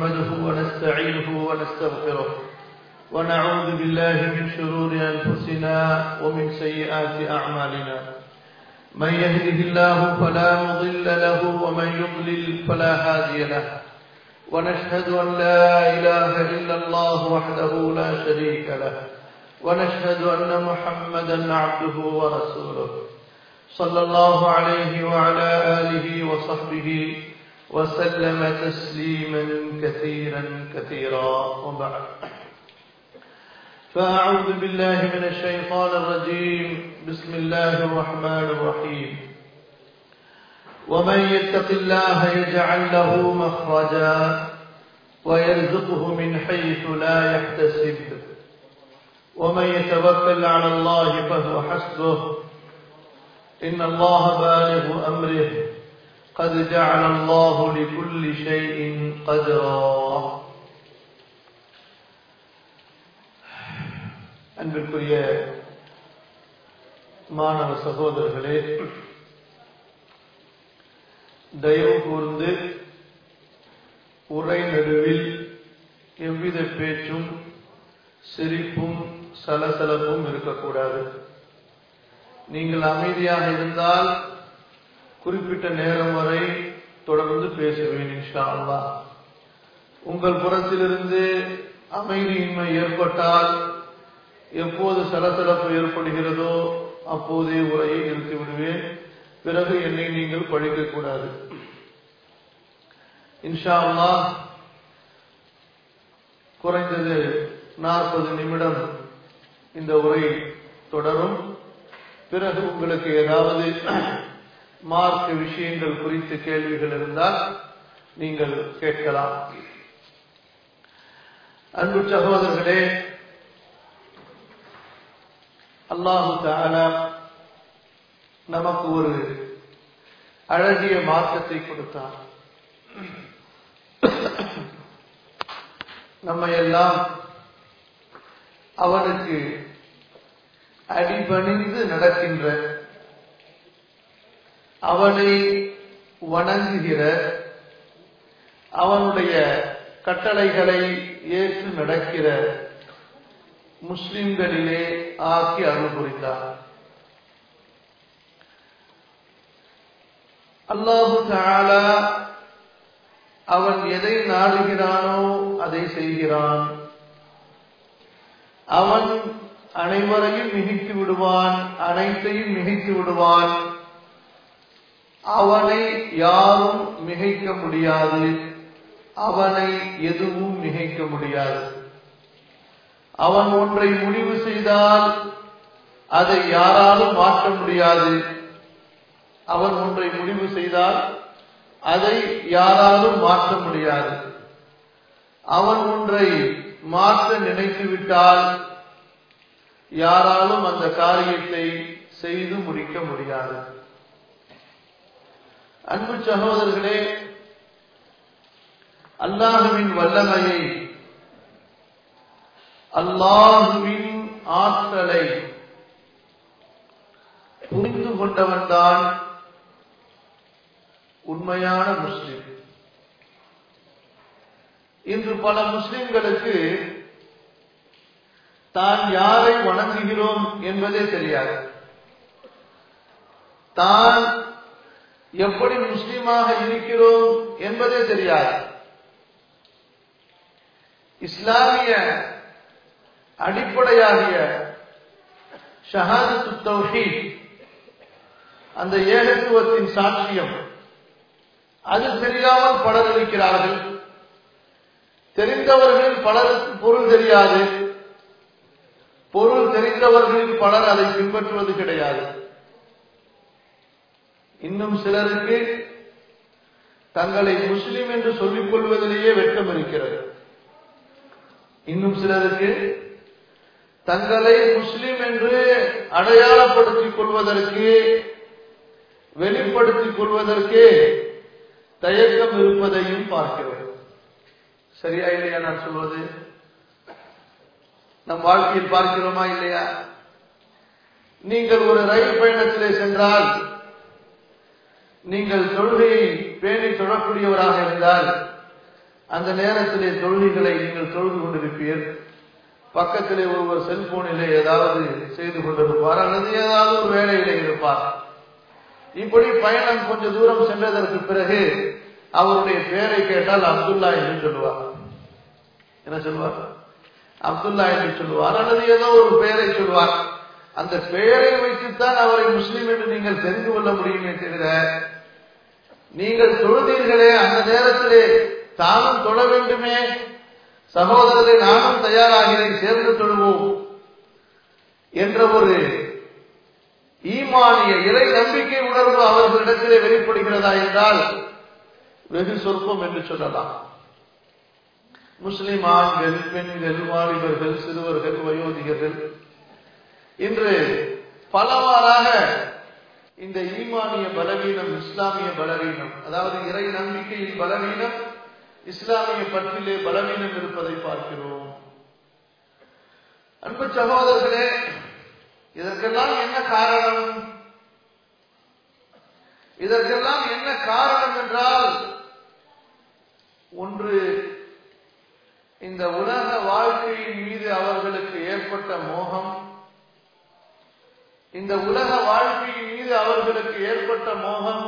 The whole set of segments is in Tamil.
نحمده ونستعينه ونستغفره ونعوذ بالله من شرور أنفسنا ومن سيئات أعمالنا من يهده الله فلا مضل له ومن يضلل فلا هادي له ونشهد أن لا إله إلا الله وحده لا شريك له ونشهد أن محمدا عبده ورسوله صلى الله عليه وعلى آله وصحبه وسلم تسليما كثيرا كثيرا وبعد فأعوذ بالله من الشيطان الرجيم بسم الله الرحمن الرحيم ومن يتق الله يجعل له مخرجا ويرزقه من حيث لا يحتسب ومن يتوكل على الله فهو حسبه إن الله بالغ أمره قد جعل الله لكل شيء قدرا அன்பிற்குரிய மாணவ சகோதரர்களே தயவு கூர்ந்து உரை நடுவில் எவ்வித பேச்சும் சிரிப்பும் சலசலப்பும் இருக்கக்கூடாது நீங்கள் அமைதியாக இருந்தால் குறிப்பிட்ட நேரம் வரை தொடர்ந்து பேசுவேன் இன்ஷா அல்லா உங்கள் புறத்திலிருந்து அமைதியின்மை ஏற்பட்டால் எப்போது சலசலப்பு ஏற்படுகிறதோ அப்போதே உரையை நிறுத்தி விடுவேன் பிறகு என்னை நீங்கள் பழிக்கக்கூடாது இன்ஷா அல்லா குறைந்தது நாற்பது நிமிடம் இந்த உரை தொடரும் பிறகு உங்களுக்கு ஏதாவது மார்க் விஷயங்கள் குறித்து கேள்விகள் இருந்தால் நீங்கள் கேட்கலாம் அன்பு சகோதரர்களே அல்லாஹு தாலா நமக்கு ஒரு அழகிய மார்க்கத்தை கொடுத்தார் நம்ம எல்லாம் அவனுக்கு அடிபணிந்து நடக்கின்ற அவனை வணங்குகிற அவனுடைய கட்டளைகளை ஏற்று நடக்கிற முஸ்லிம்களிலே ஆக்கி அருள் புரிந்தார் அல்லாஹு தாலா அவன் எதை நாடுகிறானோ அதை செய்கிறான் அவன் அனைவரையும் மிகைத்து விடுவான் அனைத்தையும் மிகைத்து விடுவான் அவனை யாரும் மிகைக்க முடியாது அவனை எதுவும் மிகைக்க முடியாது அவன் ஒன்றை முடிவு செய்தால் அதை யாராலும் மாற்ற முடியாது அவன் ஒன்றை முடிவு செய்தால் அதை யாராலும் மாற்ற முடியாது அவன் ஒன்றை மாற்ற நினைத்து விட்டால் யாராலும் அந்த காரியத்தை செய்து முடிக்க முடியாது அன்பு சகோதரர்களே அல்லாஹுவின் வல்லமையை அல்லாஹுவின் ஆற்றலை புரிந்து கொண்டவன் தான் உண்மையான முஸ்லிம் இன்று பல முஸ்லிம்களுக்கு தான் யாரை வணங்குகிறோம் என்பதே தெரியாது தான் எப்படி முஸ்லீமாக இருக்கிறோம் என்பதே தெரியாது இஸ்லாமிய அடிப்படையாகிய ஷஹாதத்து தௌஹீத் அந்த ஏகத்துவத்தின் சாட்சியம் அது தெரியாமல் பலர் இருக்கிறார்கள் தெரிந்தவர்களில் பலருக்கு பொருள் தெரியாது பொருள் தெரிந்தவர்களில் பலர் அதை பின்பற்றுவது கிடையாது இன்னும் சிலருக்கு தங்களை முஸ்லிம் என்று சொல்லிக் கொள்வதிலேயே வெட்கம் இருக்கிறது இன்னும் சிலருக்கு தங்களை முஸ்லிம் என்று அடையாளப்படுத்திக் கொள்வதற்கு வெளிப்படுத்திக் கொள்வதற்கு தயக்கம் இருப்பதையும் பார்க்கிறோம் சரியா இல்லையா நான் சொல்வது நம் வாழ்க்கையில் பார்க்கிறோமா இல்லையா நீங்கள் ஒரு ரயில் பயணத்திலே சென்றால் நீங்கள் தொழுகையை பேணி தொழக்கூடியவராக இருந்தால் அந்த நேரத்திலே தொழுகைகளை நீங்கள் தொழுது கொண்டிருப்பீர் பக்கத்திலே ஒருவர் செல்போனிலே ஏதாவது செய்து கொண்டிருப்பார் அல்லது ஏதாவது ஒரு வேலையிலே இருப்பார் இப்படி பயணம் கொஞ்ச தூரம் சென்றதற்கு பிறகு அவருடைய பெயரை கேட்டால் அப்துல்லா என்று சொல்லுவார் என்ன சொல்லுவார் அப்துல்லா என்று சொல்லுவார் அல்லது ஏதோ ஒரு பெயரை சொல்வார் அந்த பெயரை வைத்துத்தான் அவரை முஸ்லீம் என்று நீங்கள் தெரிந்து கொள்ள முடியுமே தவிர நீங்கள் தொழுதீர்களே அந்த நேரத்திலே தானும் தொழ வேண்டுமே சகோதரரை நானும் தயாராகிறேன் சேர்ந்து தொழுவோம் என்ற ஒரு ஈமானிய இறை நம்பிக்கை உணர்வு அவர்களிடத்திலே வெளிப்படுகிறதா என்றால் வெகு சொற்பம் என்று சொல்லலாம் முஸ்லிம் ஆண்கள் பெண்கள் வாலிபர்கள் சிறுவர்கள் வயோதிகர்கள் இன்று பலவாறாக இந்த ஈமானிய பலவீனம் இஸ்லாமிய பலவீனம் அதாவது இறை நம்பிக்கையின் பலவீனம் இஸ்லாமிய பற்றிலே பலவீனம் இருப்பதை பார்க்கிறோம் அன்பு சகோதரர்களே இதற்கெல்லாம் என்ன காரணம் இதற்கெல்லாம் என்ன காரணம் என்றால் ஒன்று இந்த உலக வாழ்க்கையின் மீது அவர்களுக்கு ஏற்பட்ட மோகம் இந்த உலக வாழ்க்கையின் மீது அவர்களுக்கு ஏற்பட்ட மோகம்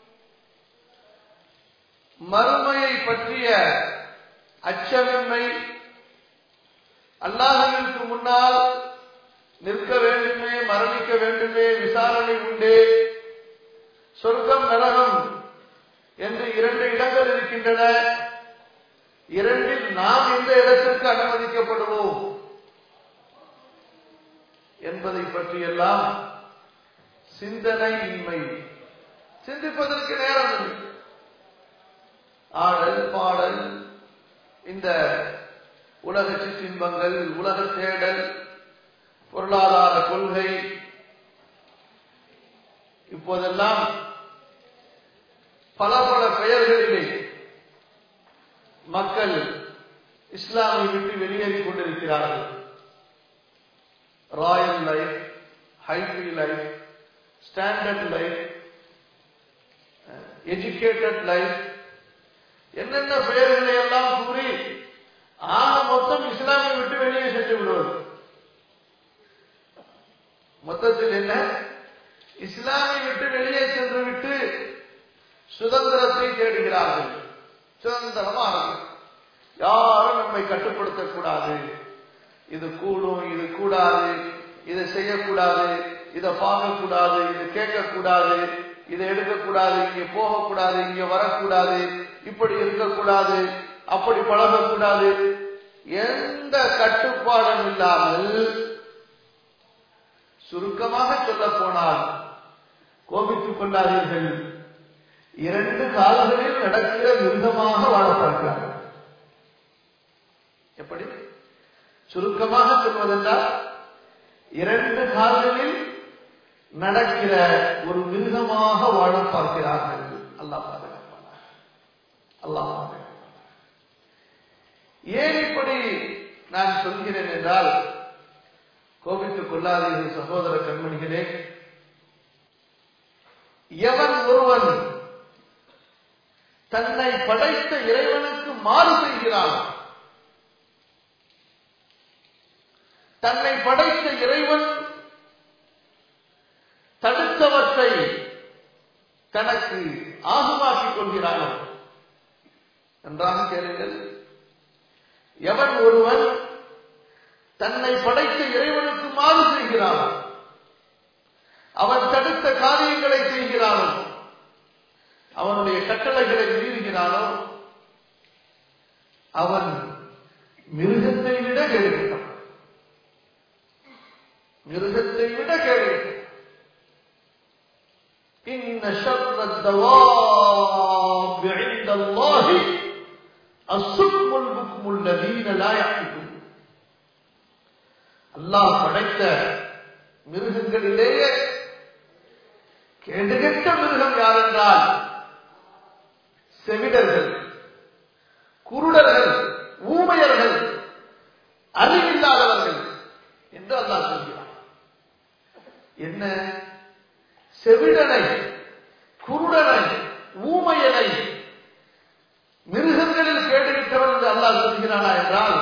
மறுமையை பற்றிய அச்சமின்மை அல்லாஹவிற்கு முன்னால் நிற்க வேண்டுமே மரணிக்க வேண்டுமே விசாரணை உண்டே சொர்க்கம் நரகம் என்று இரண்டு இடங்கள் இருக்கின்றன இரண்டில் நாம் எந்த இடத்திற்கு அனுமதிக்கப்படுவோம் என்பதை பற்றியெல்லாம் சிந்தனை இன்மை சிந்திப்பதற்கு நேரம் இல்லை ஆடல் பாடல் இந்த உலக சிற்றின்பங்கள் உலக தேடல் பொருளாதார கொள்கை இப்போதெல்லாம் பல பல பெயர்களிலே மக்கள் இஸ்லாமை விட்டு வெளியேறிக் கொண்டிருக்கிறார்கள் royal life hifi life standard life educated life என்னென்ன பெயர்களை எல்லாம் கூறி ஆக மொத்தம் இஸ்லாமை விட்டு வெளியே சென்று விடுவது மொத்தத்தில் என்ன இஸ்லாமை விட்டு வெளியே சென்று விட்டு சுதந்திரத்தை தேடுகிறார்கள் சுதந்திரமாக யாரும் நம்மை கட்டுப்படுத்தக்கூடாது இது கூடும் இது கூடாது இதை செய்யக்கூடாது இதை பார்க்கக்கூடாது இது கேட்கக்கூடாது இதை எடுக்கக்கூடாது இங்க போகக்கூடாது இங்க வரக்கூடாது இப்படி இருக்கக்கூடாது அப்படி பழகக்கூடாது எந்த கட்டுப்பாடும் இல்லாமல் சுருக்கமாக சொல்ல போனால் கோபித்துக் கொண்டாதீர்கள் இரண்டு காலங்களில் நடக்கிற விருதமாக வாழ பார்க்கிறார்கள் எப்படி சுருக்கமாக சொல்வதென்றால் இரண்டு கால்களில் நடக்கிற ஒரு மிருகமாக வாழ பார்க்கிறார்கள் அல்லாஹ் பாதுகாப்பான அல்லாஹ் பாதுகாப்பான ஏன் இப்படி நான் சொல்கிறேன் என்றால் கோபித்துக் கொள்ளாதீர்கள் சகோதர கண்மணிகளே எவன் ஒருவன் தன்னை படைத்த இறைவனுக்கு மாறு செய்கிறான் தன்னை படைத்த இறைவன் தடுத்தவற்றை தனக்கு ஆகுமாக்கிக் கொள்கிறானோ நன்றாக கேளுங்கள் எவன் ஒருவன் தன்னை படைத்த இறைவனுக்கு மாறு செய்கிறானோ அவன் தடுத்த காரியங்களை செய்கிறானோ அவனுடைய கட்டளைகளை மீறுகிறானோ அவன் மிருகத்தை விட கேடுகிறான் மிருகத்தை விட கேடுகிறான் إن شر الدواب عند الله الصم البكم الذين لا يعقلون அல்லாஹ் படைத்த மிருகங்களிலேயே கேடுகெட்ட மிருகம் யார் என்றால் செவிடர்கள் குருடர்கள் ஊமையர்கள் அறிவில்லாதவர்கள் என்று அல்லாஹ் சொல்கிறார் என்ன செவிடனை குருடனை ஊமையனை மிருகங்களில் கேடுவிட்டவன் அல்லாஹ் சொல்கிறானா என்றால்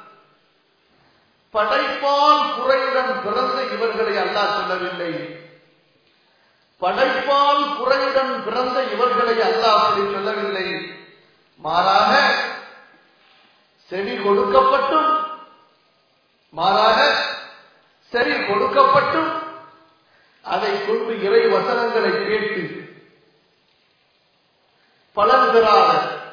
படைப்பால் குறையுடன் பிறந்த இவர்களை அல்லாஹ் சொல்லவில்லை படைப்பால் குறையுடன் பிறந்த இவர்களை அல்லாஹ் அப்படி சொல்லவில்லை மாறாக செவி கொடுக்கப்பட்டும் மாறாக செவி கொடுக்கப்பட்டும் அதை கொண்டு இறை வசனங்களை கேட்டு பலன் பெறாத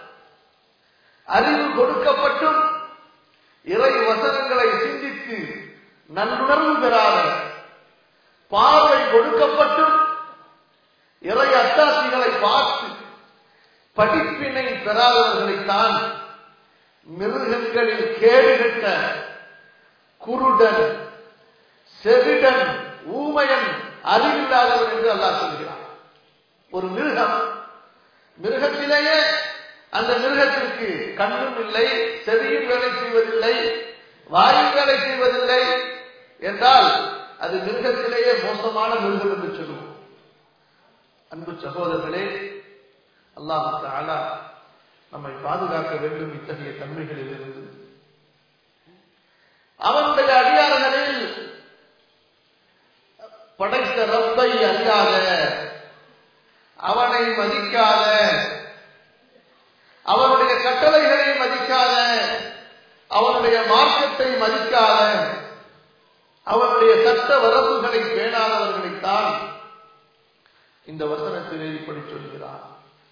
அறிவு கொடுக்கப்பட்டும் இறை வசனங்களை சிந்தித்து நல்லுணர்வு பெறாத பார்வை கொடுக்கப்பட்டும் இறை அத்தாட்சிகளை பார்த்து படிப்பினை பெறாதவர்களைத்தான் மிருகங்களில் கேடுகட்ட குருடன் செவிடன் ஊமையன் அறிவில்லாதவன் என்று அல்லாஹ் சொல்கிறான் ஒரு மிருகம் மிருகத்திலேயே அந்த மிருகத்திற்கு கண்ணும் இல்லை செவியும் வேலை செய்வதில்லை வாயும் வேலை செய்வதில்லை என்றால் அது மிருகத்திலேயே மோசமான மிருகம் என்று சொல்லுவோம் அன்பு சகோதரர்களே அல்லாஹ் தாலா நம்மை பாதுகாக்க வேண்டும் இத்தகைய தன்மைகளில் இருந்து அவனுடைய அடியார்களில் படைத்த ரப்பை அறியாத அவனை மதிக்காத அவனுடைய கட்டளைகளை மதிக்காத அவனுடைய மார்க்கத்தை மதிக்காத அவனுடைய சட்ட வரம்புகளை பேணாதவர்களைத்தான் இந்த வசனத்திலே இப்படி சொல்கிறார்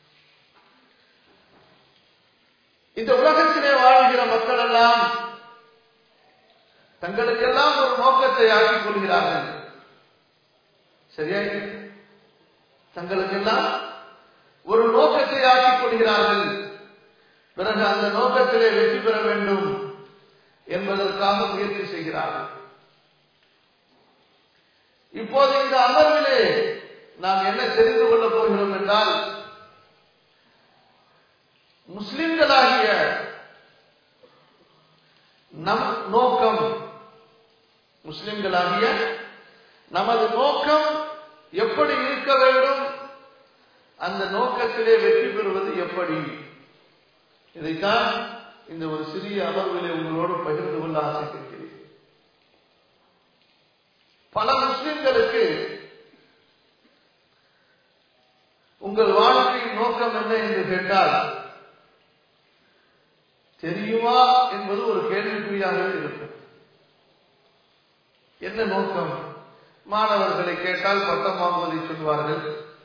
இந்த உலகத்திலே வாழ்கிற மக்கள் எல்லாம் தங்களுக்கெல்லாம் ஒரு நோக்கத்தை ஆக்கிக் கொள்கிறார்கள் சரியா தங்களுக்கெல்லாம் ஒரு நோக்கத்தை ஆக்கிக் கொள்கிறார்கள் பிறகு அந்த நோக்கத்திலே வெற்றி பெற வேண்டும் என்பதற்காக முயற்சி செய்கிறார்கள் இப்போது இந்த அமர்விலே நாம் என்ன தெரிந்து கொள்ளப் போகிறோம் என்றால் முஸ்லிம்களாகிய நம் நோக்கம் முஸ்லிம்களாகிய நமது நோக்கம் எப்படி இருக்க வேண்டும் அந்த நோக்கத்திலே வெற்றி பெறுவது எப்படி இதைத்தான் இந்த ஒரு சிறிய அமர்விலே உங்களோடு பகிர்ந்து கொள்ள ஆசைப்படுகிறேன் பல முஸ்லிம்களுக்கு உங்கள் வாழ்க்கையின் நோக்கம் என்ன என்று கேட்டால் தெரியுமா என்பது ஒரு கேள்விக்குறியாகவே இருக்கும் என்ன நோக்கம் மாணவர்களை கேட்டால் பட்டம் வாங்குவதை சொல்வார்கள்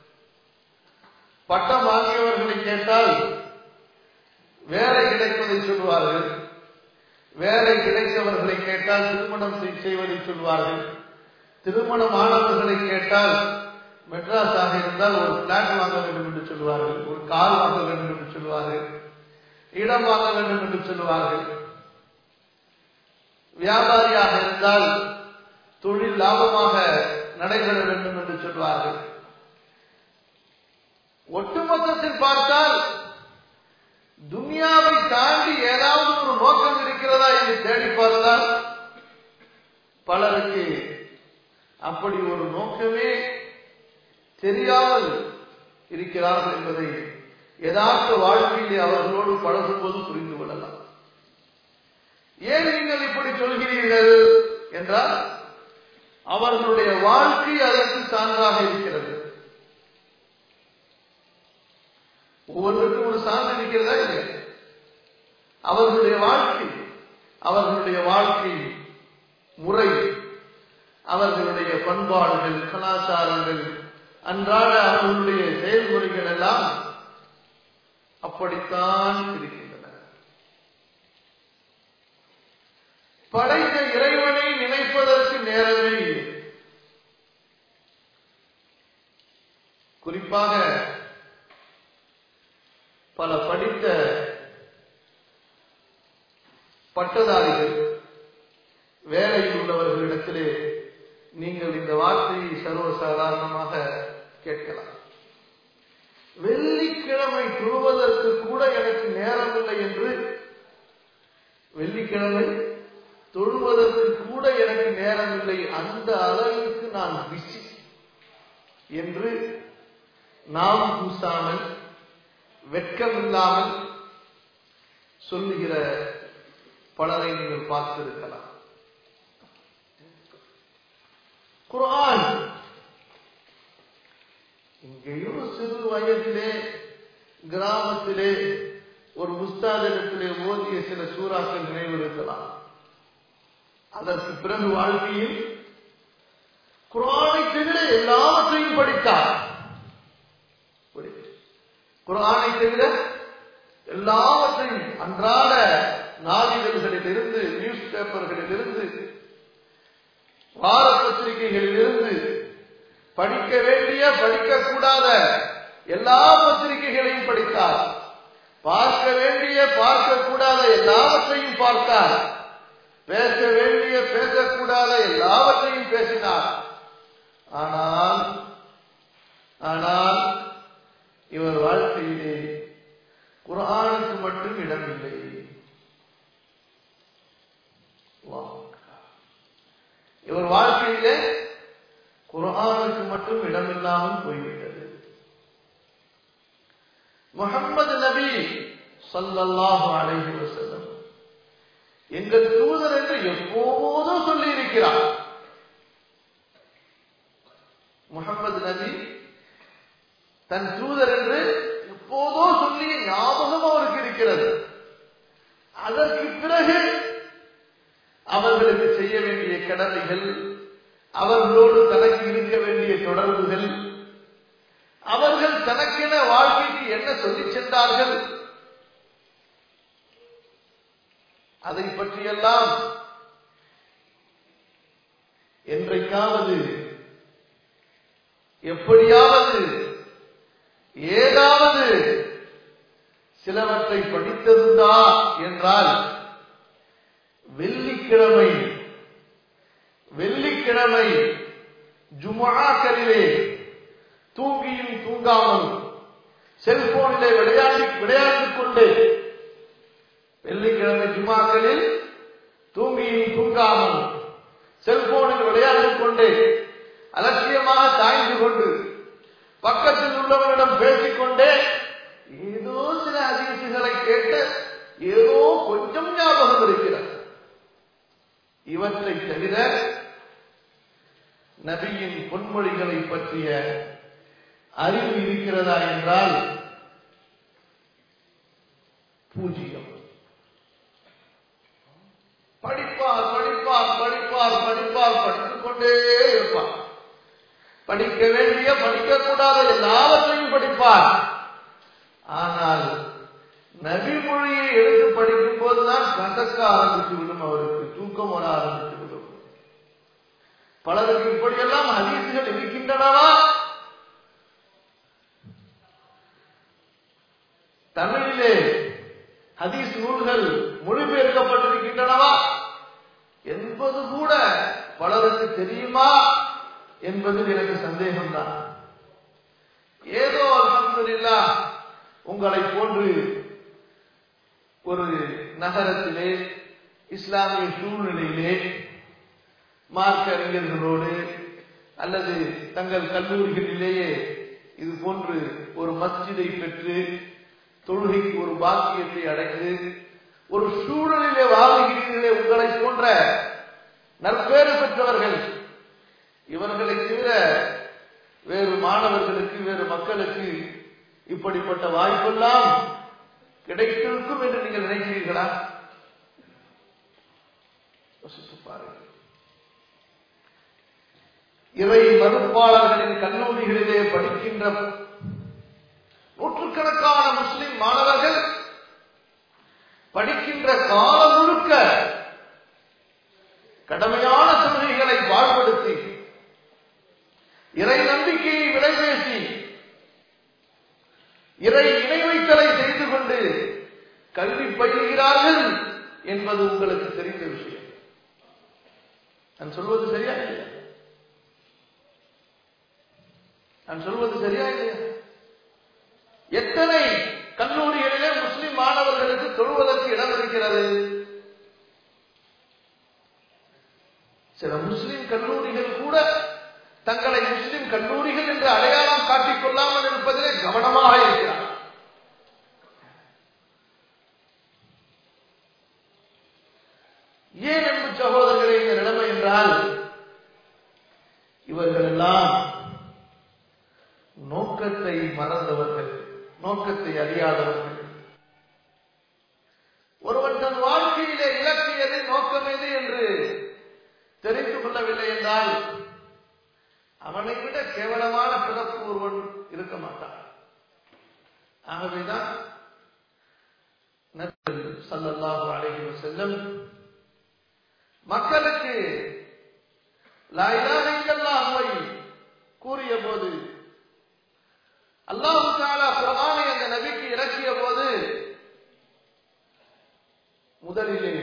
பட்டம் வாங்கியவர்களை கேட்டால் வேலை கிடைப்பதை சொல்வார்கள் வேலை கிடைத்தவர்களை கேட்டால் திருமணம் செய்வதை சொல்வார்கள் திருமணம் ஆனவர்களை கேட்டால் மெட்ராஸாக இருந்தால் ஒரு பிளாட் வாங்க வேண்டும் என்று சொல்வார்கள் ஒரு கார் வாங்க வேண்டும் என்று சொல்வார்கள் இடம் வாங்க வேண்டும் என்று சொல்வார்கள் வியாபாரியாக இருந்தால் தொழில் லாபமாக நடைபெற வேண்டும் என்று சொல்வார்கள் ஒட்டுமொத்தத்தில் பார்த்தால் துனியாவை தாண்டி ஏதாவது ஒரு நோக்கம் இருக்கிறதா என்று தேடி பார்த்தால் பலருக்கு அப்படி ஒரு நோக்கமே தெரியாமல் இருக்கிறார்கள் என்பதை யதார்த்த வாழ்க்கையிலே அவர்களோடு பழகும்போது புரிந்து கொள்ளலாம் ஏன் நீங்கள் இப்படி சொல்கிறீர்கள் என்றால் அவர்களுடைய வாழ்க்கை அதற்கு சான்றாக இருக்கிறது ஒவ்வொன்றுக்கும் ஒரு சான்று இருக்கிறதா இல்லை அவர்களுடைய வாழ்க்கை அவர்களுடைய வாழ்க்கை முறை அவர்களுடைய பண்பாடுகள் கலாச்சாரங்கள் அன்றாட அவர்களுடைய செயல்முறைகள் எல்லாம் அப்படித்தான் இருக்கின்றன படைத்த இறைவனை நினைப்பதற்கு நேரமே இல்லை குறிப்பாக பல படித்த பட்டதாரிகள் வேலையில் உள்ளவர்களிடத்திலே நீங்கள் இந்த வார்த்தையை சர்வசாதாரணமாக கேட்கலாம் வெள்ளிக்கிழமை தொழுவதற்கு கூட எனக்கு நேரமில்லை என்று வெள்ளிக்கிழமை தொழுவதற்கு கூட எனக்கு நேரமில்லை அந்த அளவிற்கு நான் பிஸி என்று நாம் பூசாமல் வெட்கமில்லாமல் சொல்லுகிற பலரை நீங்கள் பார்த்திருக்கலாம் குர்ஆன் இங்கேயோ சிறு வயதிலே கிராமத்திலே ஒரு முஸ்தாதிடத்திலே ஓதிய சில சூறாக்கள் நினைவிருக்கலாம் அதற்கு பிறகு வாழ்க்கையில் குரானை தவிர எல்லாவற்றையும் படித்தார் குரானை தவிர எல்லாவற்றையும் அன்றாட நாளிதழ்களில் இருந்து நியூஸ் பேப்பர்களில் இருந்து வார பத்திரிகைகளில் இருந்து படிக்க வேண்டிய படிக்கக்கூடாத எல்லா பத்திரிகைகளையும் படித்தார் பார்க்க வேண்டிய பார்க்கக்கூடாத எல்லாவற்றையும் பார்த்தார் பேச வேண்டிய பேசக்கூடாத எல்லாவற்றையும் பேசினார் ஆனால் ஆனால் இவர் வாழ்க்கையிலே குரானுக்கு மட்டும் இடமில்லை இவர் வாழ்க்கையிலே குரானுக்கு மட்டும் இடமில்லாமல் போய்விட்டது முகம்மது நபி சல்லல்லாஹு அலைஹி வஸல்லம் எங்கள் தூதர் என்று எப்போதும் சொல்லி இருக்கிறார் முகமது நபி தன் தூதர் என்று எப்போதோ சொல்லி ஞாபகம் அவருக்கு இருக்கிறது அதற்கு பிறகு அவர்களுக்கு செய்ய வேண்டிய கடமைகள் அவர்களோடு தனக்கு இருக்க வேண்டிய தொடர்புகள் அவர்கள் தனக்கென வாழ்க்கைக்கு என்ன சொல்லிச் சென்றார்கள் அதை பற்றியெல்லாம் என்றைக்காவது எப்படியாவது ஏதாவது சிலவற்றை படித்ததுண்டா என்றால் வெள்ளிக்கிழமை வெள்ளிக்கிழமை ஜுமாக்களிலே தூங்கியும் தூங்காமலும் செல்போனிலே விளையாடி விளையாடிக் கொண்டு வெள்ளிக்கிழமை ஜுமாக்களில் தூங்கியும் தூங்காமல் செல்போனில் விளையாடிக் கொண்டு அலட்சியமாக சாய்ந்து கொண்டு பக்கத்தில் உள்ளவர்களிடம் பேசிக்கொண்டே ஏதோ சில அதிர்ச்சிகளை கேட்டு ஏதோ கொஞ்சம் ஞாபகம் இருக்கிறது இவற்றை தவிர நபியின் பொன்மொழிகளை பற்றிய அறிவு இருக்கிறதா என்றால் பூஜ்ஜியம் படிப்பார் படிப்பார் படிப்பார் படிப்பார் படித்துக் கொண்டே இருப்பார் படிக்க வேண்டிய படிக்கக்கூடாத எல்லாவற்றையும் படிப்பார் ஆனால் நபிமொழியை எடுத்து படிக்கும் போதுதான் கண்டக்க ஆரம்பித்து விடும் அவருக்கு தூக்கம் வர ஆரம்பித்து விடும் பலருக்கு இப்படியெல்லாம் ஹதீசுகள் இருக்கின்றனவா தமிழிலே ஹதீஸ் நூல்கள் மொழிபெயர்க்கப்பட்டிருக்கின்றனவா என்பது கூட பலருக்கு தெரியுமா என்பது எனக்கு சந்தேகம்தான் ஏதோ அல்ஹம்துலில்லா உங்களை போன்று ஒரு நகரத்திலே இஸ்லாமிய சூழ்நிலையிலே மார்க்க அறிஞர்களோடு அல்லது தங்கள் கல்லூரிகளிலேயே இது போன்று ஒரு மஸ்ஜிதை பெற்று தொழுகைக்கு ஒரு பாக்கியத்தை அடைந்து ஒரு சூழலிலே வாழ்கிறீர்களே உங்களை போன்ற நற்பேறு பெற்றவர்கள் இவர்களை தவிர வேறு மாணவர்களுக்கு வேறு மக்களுக்கு இப்படிப்பட்ட வாய்ப்பெல்லாம் கிடைத்திருக்கும் என்று நீங்கள் நினைக்கிறீர்களா யோசித்து பாருங்கள் இவை மறுப்பாளர்களின் கல்லூரிகளிலே படிக்கின்ற நூற்றுக்கணக்கான முஸ்லிம் மாணவர்கள் படிக்கின்ற காலம் முழுக்க கடமையான கொள்கைகளை வாழ்படுத்தி இறை நம்பிக்கையை விலைபேசி இறை இணை வைத்தலை செய்து கொண்டு கல்வி பயில்கிறார்கள் என்பது உங்களுக்கு தெரிந்த விஷயம் நான் சொல்வது சரியா இல்லையா நான் சொல்வது சரியா இல்லையா எத்தனை கல்லூரிகளிலே முஸ்லிம் மாணவர்களுக்கு தொழுவதற்கு இடம் இருக்கிறது சில முஸ்லிம் கல்லூரிகள் கூட தங்களை முஸ்லிம் கல்லூரிகள் என்று அடையாளம் காட்டிக் கொள்ளாமல் இருப்பதிலே கவனமாக இருக்கிறார் ஏன் அன்பு சகோதரர்களே இந்த நிலைமை என்றால் இவர்கள் எல்லாம் நோக்கத்தை மறந்தவர்கள் நோக்கத்தை அறியாதவர்கள் ஒருவன் தன் வாழ்க்கையிலே இலக்கு எது நோக்கம் எது என்று தெரிந்து கொள்ளவில்லை என்றால் அவனை விட கேவலமான பிறப்பு ஒருவன் இருக்க மாட்டான் ஆகவேதான் சல்லல்லாஹு அலைஹி வஸல்லம் மக்களுக்கு லா இலாஹ இல்லல்லாஹ்வை கூறிய போது அல்லாஹு தஆலா குர்ஆனை அந்த நபிக்கு இறக்கிய போது முதலிலே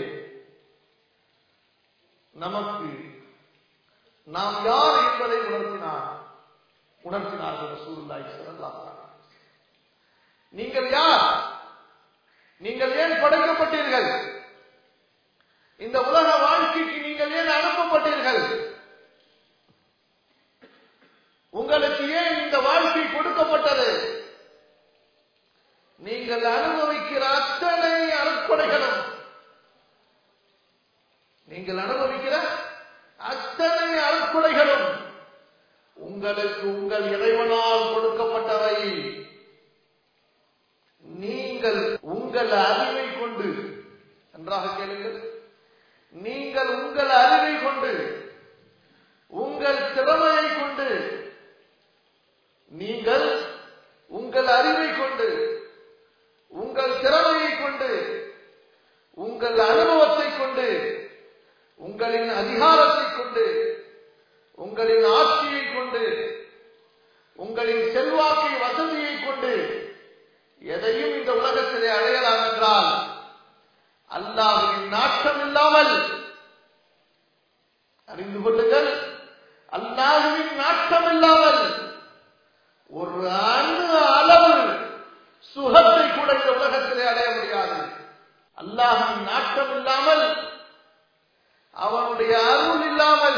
நமக்கு நாம் யார் என்பதை உணர்த்தினார் உணர்த்தினார்கள் ரசூலுல்லாஹி ஸல்லல்லாஹு அலைஹி நீங்கள் யார் நீங்கள் ஏன் படைக்கப்பட்டீர்கள் இந்த உலக வாழ்க்கைக்கு நீங்கள் ஏன் அனுப்பப்பட்டீர்கள் உங்களுக்கு ஏன் இந்த வாழ்க்கை கொடுக்கப்பட்டது நீங்கள் அனுபவிக்கிற அத்தனை அறுப்படைகளும் நீங்கள் அனுபவிக்கிற அத்தனை அறுப்படைகளும் உங்களுக்கு உங்கள் இறைவனால் கொடுக்கப்பட்டவை நீங்கள் உங்கள் அறிவை கொண்டு நன்றாக கேளுங்கள் நீங்கள் உங்கள் அறிவை கொண்டு உங்கள் திறமையை கொண்டு நீங்கள் உங்கள் அறிவை கொண்டு உங்கள் திறமையை கொண்டு உங்கள் அனுபவத்தை கொண்டு உங்களின் அதிகாரத்தை கொண்டு உங்களின் ஆட்சியை கொண்டு உங்களின் செல்வாக்கை வசதியை கொண்டு எதையும் இந்த உலகத்திலே அடையலாம் என்றால் அல்லாஹின் நாட்டம் இல்லாமல் அறிந்து கொள்ளுங்கள் அல்லாஹுவின் நாட்டம் இல்லாமல் ஒரு அணு அளவு சுகத்தை கூட இந்த உலகத்திலே அடைய முடியாது அல்லாஹின் நாட்டம் இல்லாமல் அவனுடைய அருள் இல்லாமல்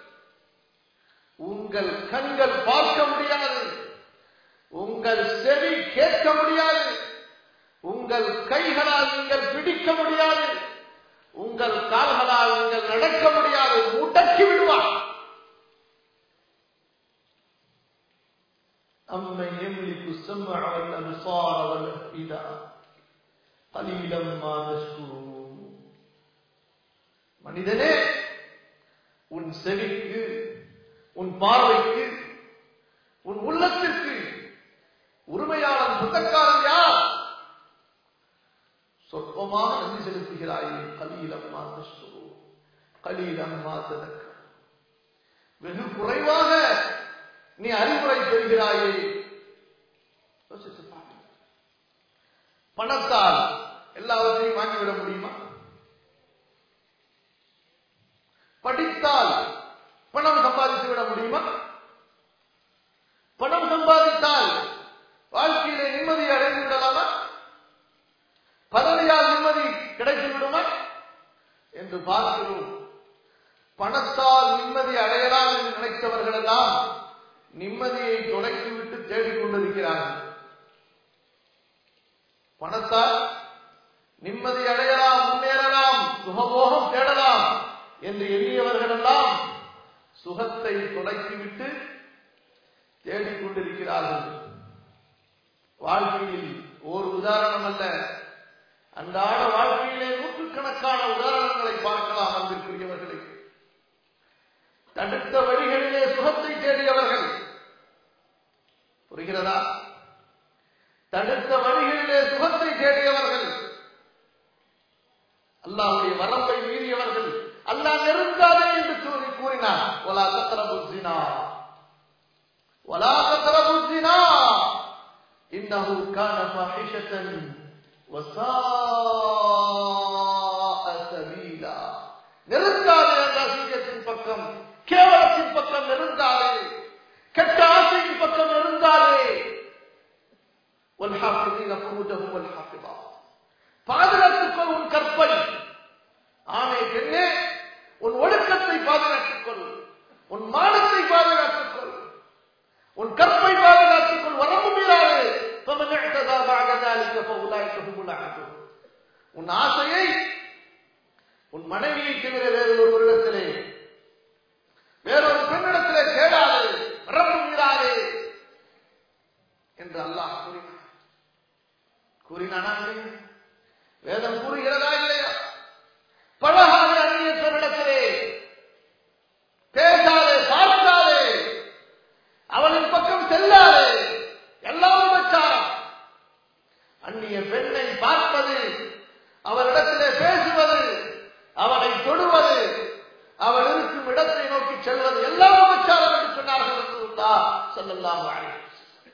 உங்கள் கண்கள் பார்க்க முடியாது உங்கள் செவி கேட்க முடியாது உங்கள் கைகளால் நீங்கள் பிடிக்க முடியாது உங்கள் கால்களால் நீங்கள் நடக்க முடியாது முடக்கி விடுவார் أمن يملك السمع والأبصار والأفئدة قليلا ما تشكرون மனிதனே உன் செவிக்கு உன் பார்வைக்கு உன் உள்ளத்திற்கு உரிமையாளன் சொந்தக்காரன் யார் சொற்பமாக நன்றி செலுத்துகிறாயே கலீலம் மாதஸ்து கலீலம் மாததக்க வெகு குறைவாக நீ அறிவுரை பெறுகிறாயே யோசித்து பாரு. பணத்தால் எல்லாவற்றையும் வாங்கிவிட முடியுமா படித்தால் பணம் சம்பாதித்து விட முடியுமா பணம் சம்பாதித்தால் வாழ்க்கையிலே நிம்மதியை அடைந்து விடலாமா பதவியால் நிம்மதி கிடைத்து விடுமா என்று பார்க்கிறோம் பணத்தால் நிம்மதி அடையலாம் என்று நினைத்தவர்கள் எல்லாம் நிம்மதியை தொலைத்துவிட்டு தேடிக் கொண்டிருக்கிறார்கள் பணத்தால் நிம்மதி அடையலாம் முன்னேறலாம் சுகபோகம் தேடலாம் என்று எண்ணியவர்கள் எல்லாம் சுகத்தை தொலைத்துவிட்டு தேடிக் கொண்டிருக்கிறார்கள் வாழ்க்கையில் ஓர் உதாரணம் அல்ல அன்றாட வாழ்க்கையிலே நூற்றுக்கணக்கான உதாரணங்களை பார்க்கலாம் அன்பிற்குரியவர்களை தடுத்த வழிகளிலே சுகத்தை தேடியவர்கள் புரிகிறதா தடுத்த வழிகளிலே சுகத்தை தேடியவர்கள் அல்லாவுடைய வரம்பை மீறியவர்கள் அல்லாஹ் நெருங்காதே என்று கூறி கூறினார் ஒலா கத்தரபுசினா ஒலா கத்தரபுசினா இன்னஹு கான ஃபாஹிஷத்தன் வஸாஅ சபீலா நெருங்காதே அந்த அசிங்கத்தின் பக்கம் கேவலத்தின் பக்கம் நெருங்காதே கெட்ட ஆசையின் பக்கம் நெருங்காதே والحافظين فروجهم والحافظات பாதுகாத்துக்கொள் உன் கற்பை ஆணை பெண்ணே உன் ஒழுக்கத்தை பாதுகாத்துக் கொள் உன் மானத்தை பாதுகாத்துக் கொள் உன் கற்பை பாதுகாத்துக் கொள் வரம்பு மீறாது فمن اعتدى بعد ذلك فاولئك هم العادون உன் ஆசையை உன் மனைவியை தவிர வேறு ஒரு இடத்திலே வேறொரு பெண்ணிடத்திலே தேடாது வரம்பு மீறாது என்று அல்லாஹ் கூறினார் கூறினானா இல்லையா? வேதம் கூறுகிறதா இல்லையா பழகாத அந்நியத்திலே பேசாதே பார்க்காதே அவனின் பக்கம் செல்லாதே எல்லாம் உபச்சாரம் அந்நிய பெண்ணை பார்ப்பது அவரிடத்திலே பேசுவது அவனை தொடுவது அவள் இருக்கும் இடத்தை நோக்கி செல்வது எல்லாம் உபச்சாரம் என்று சொன்னார்கள் ரசூலுல்லாஹ் ஸல்லல்லாஹு அலைஹி வஸல்லம்.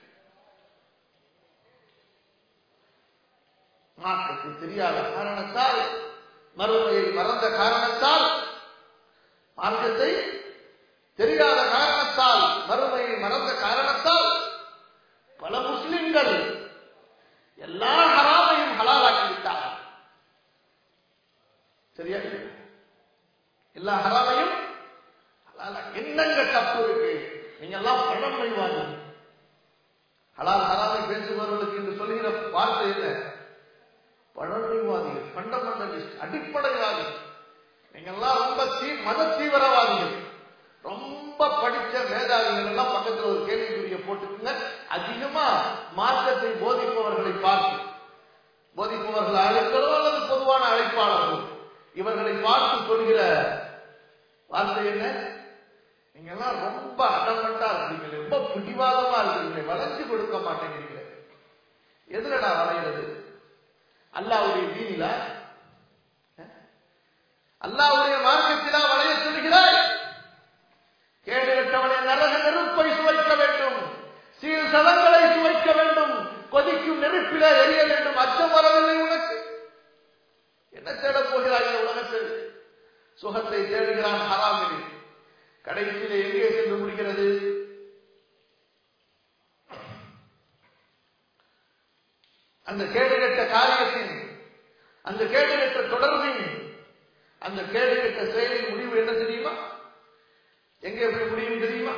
மாற்றுக்கு தெரியாத காரணத்தால் மறுமையை மறந்த காரணத்தால் மார்க்கத்தை தெரியாத காரணத்தால் மறுமையை மறந்த காரணத்தால் பல முஸ்லிம்கள் எல்லா ஹராமையும் ஹலாலாக்கி விட்டார்கள் சரியா இல்லையா? எல்லா ஹராமையும் ஹலாலா என்னங்க தப்பு இருக்கு நீங்க எல்லாம் பணம் வைவாங்க ஹலால் ஹராமை பேசுபவர்களுக்கு என்று சொல்லுகிற வார்த்தை என்ன பழமைவாதிகள் ஃபண்டமெண்டலிஸ்ட் அடிப்படைவாதிகள் நீங்கெல்லாம் ரொம்ப தீ மத தீவிரவாதிகள் ரொம்ப படிச்ச மேதாவிகள் எல்லாம் பக்கத்துல ஒரு கேள்விக்குரிய போட்டுக்குங்க அதிகமா மார்க்கத்தை போதிப்பவர்களை பார்த்து போதிப்பவர்கள் அழைக்கிறோ அல்லது பொதுவான அழைப்பாளர்கள் இவர்களை பார்த்து சொல்கிற வார்த்தை என்ன நீங்க எல்லாம் ரொம்ப அடமட்டா இருக்கீங்களே ரொம்ப பிடிவாதமா இருக்கீங்களே வளைஞ்சு கொடுக்க மாட்டேங்கிறீங்களே எதுலடா வளைகிறது அல்லாவுடைய தீனில அல்லாவுடைய மார்க்கத்திலா வளைய சொல்கிறாய் கேடு கட்டவனை நரக நெருப்பை சுவைக்க வேண்டும் சீல் சதங்களை சுவைக்க வேண்டும் கொதிக்கும் நெருப்பில எரிய வேண்டும் அச்சம் வரவில்லை உனக்கு என்ன தேடப் போகிறாய் இந்த உலகத்தில் சுகத்தை தேடுகிறான் ஹராமில் கடைசியிலே எங்கே சென்று முடிகிறது அந்த கேடுகட்ட காரியத்தின் அந்த கேடுகட்ட தொடர்பின் அந்த கேடுகட்ட செயலின் முடிவு என்ன தெரியுமா எங்கே போய் முடியும் தெரியுமா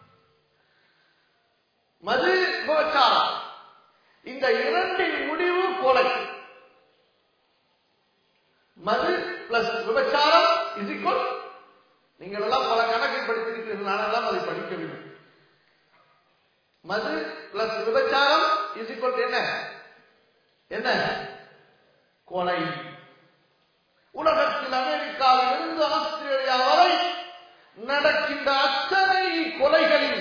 மது விபச்சாரம் இந்த இரண்டின் முடிவு கொலை மது பிளஸ் விபச்சாரம் இஸ் ஈக்குவல் நீங்கள் எல்லாம் பல கணக்கை படித்திருக்கிறீர்கள் நானெல்லாம் அதை படிக்கவில்லை மது பிளஸ் விபச்சாரம் இஸ் ஈக்குவல் என்ன என்ன கொலை உலகத்தில் அமெரிக்காவிலிருந்து ஆஸ்திரேலியா வரை நடக்கின்ற அத்தனை கொலைகளின்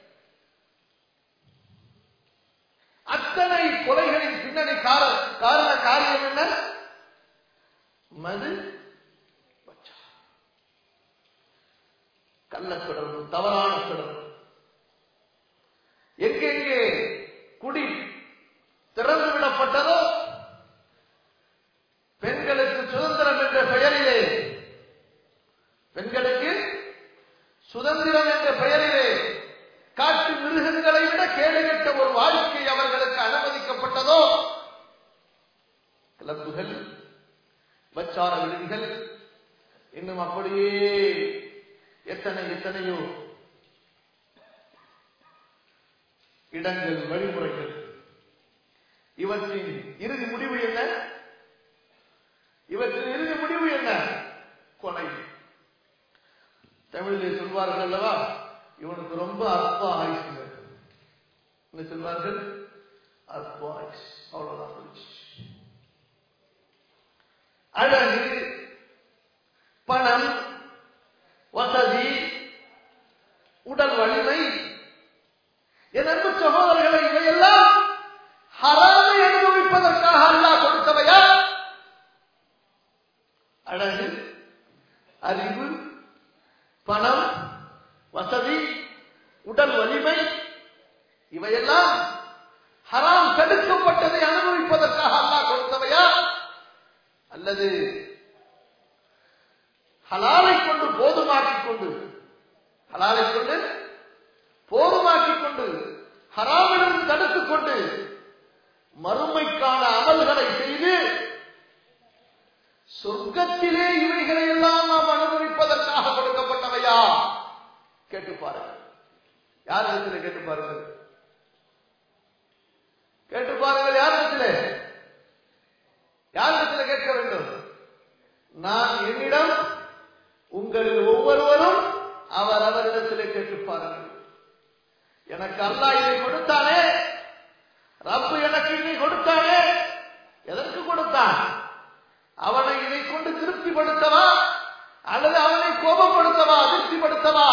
அத்தனை கொலைகளின் பின்னணி கார காரண காரியம் என்ன மது கள்ள தொடர்பு தவறான தொடர்பு எங்கெங்கே குடி திறந்து விடப்பட்டதோ பெண்களுக்கு சுதந்திரம் என்ற பெயரிலே பெண்களுக்கு சுதந்திரம் என்ற பெயரிலே காட்டு மிருகங்களை விட கேடுகட்ட ஒரு வாழ்க்கை அவர்களுக்கு அனுமதிக்கப்பட்டதோ கிளப்புகள் வச்சார விடுதிகள் இன்னும் அப்படியே எத்தனை எத்தனையோ இடங்கள் வழிமுறைகள் இவற்றின் இறுதி முடிவு என்ன இவற்றின் இறுதி முடிவு என்ன கொலை தமிழிலே சொல்வார்கள் அல்லவா இவனுக்கு ரொம்ப அற்ப ஆயுசுங்க என்ன சொல்வார்கள் அற்ப ஆயுஷ் அவ்வளவுதான் போச்சு அழகு பணம் வசதி உடல் வலிமை என் அன்பு சகோதரர்களை இவையெல்லாம் ஹராமை அனுபவிப்பதற்காக அல்லாஹ் கொடுத்தவையா அழகு அறிவு பணம் வசதி உடல் வலிமை இவையெல்லாம் ஹராம் தடுக்கப்பட்டதை அனுபவிப்பதற்காக அல்லாஹ் கொடுத்தவையா அல்லது ஹலாலை கொண்டு போதுமாக்கிக் கொண்டு ஹலாலை கொண்டு போதுமாக்கிக் கொண்டு ஹராமிலிருந்து தடுத்துக் கொண்டு மறுமைக்கான அமல்களை செய்து சொர்க்கத்திலே இவைகளை எல்லாம் நாம் அனுபவிப்பதற்காக கொடுக்கப்பட்டவையா கேட்டு பாருங்கள் யார் இடத்துல கேட்டு பாருங்கள் கேட்டு பாருங்கள் யார் இடத்துல யார் இடத்துல கேட்க வேண்டும் நான் என்னிடம் உங்களில் ஒவ்வொருவரும் அவர் அவரிடத்திலே கேட்டுப்பார்கள் எனக்கு அல்லாஹ் இதை கொடுத்தானே ரப்பு எனக்கு இதை கொடுத்தானே எதற்கு கொடுத்தான் அவனை இதை கொண்டு திருப்திப்படுத்தவா அல்லது அவனை கோபப்படுத்தவா அதிருப்திப்படுத்தவா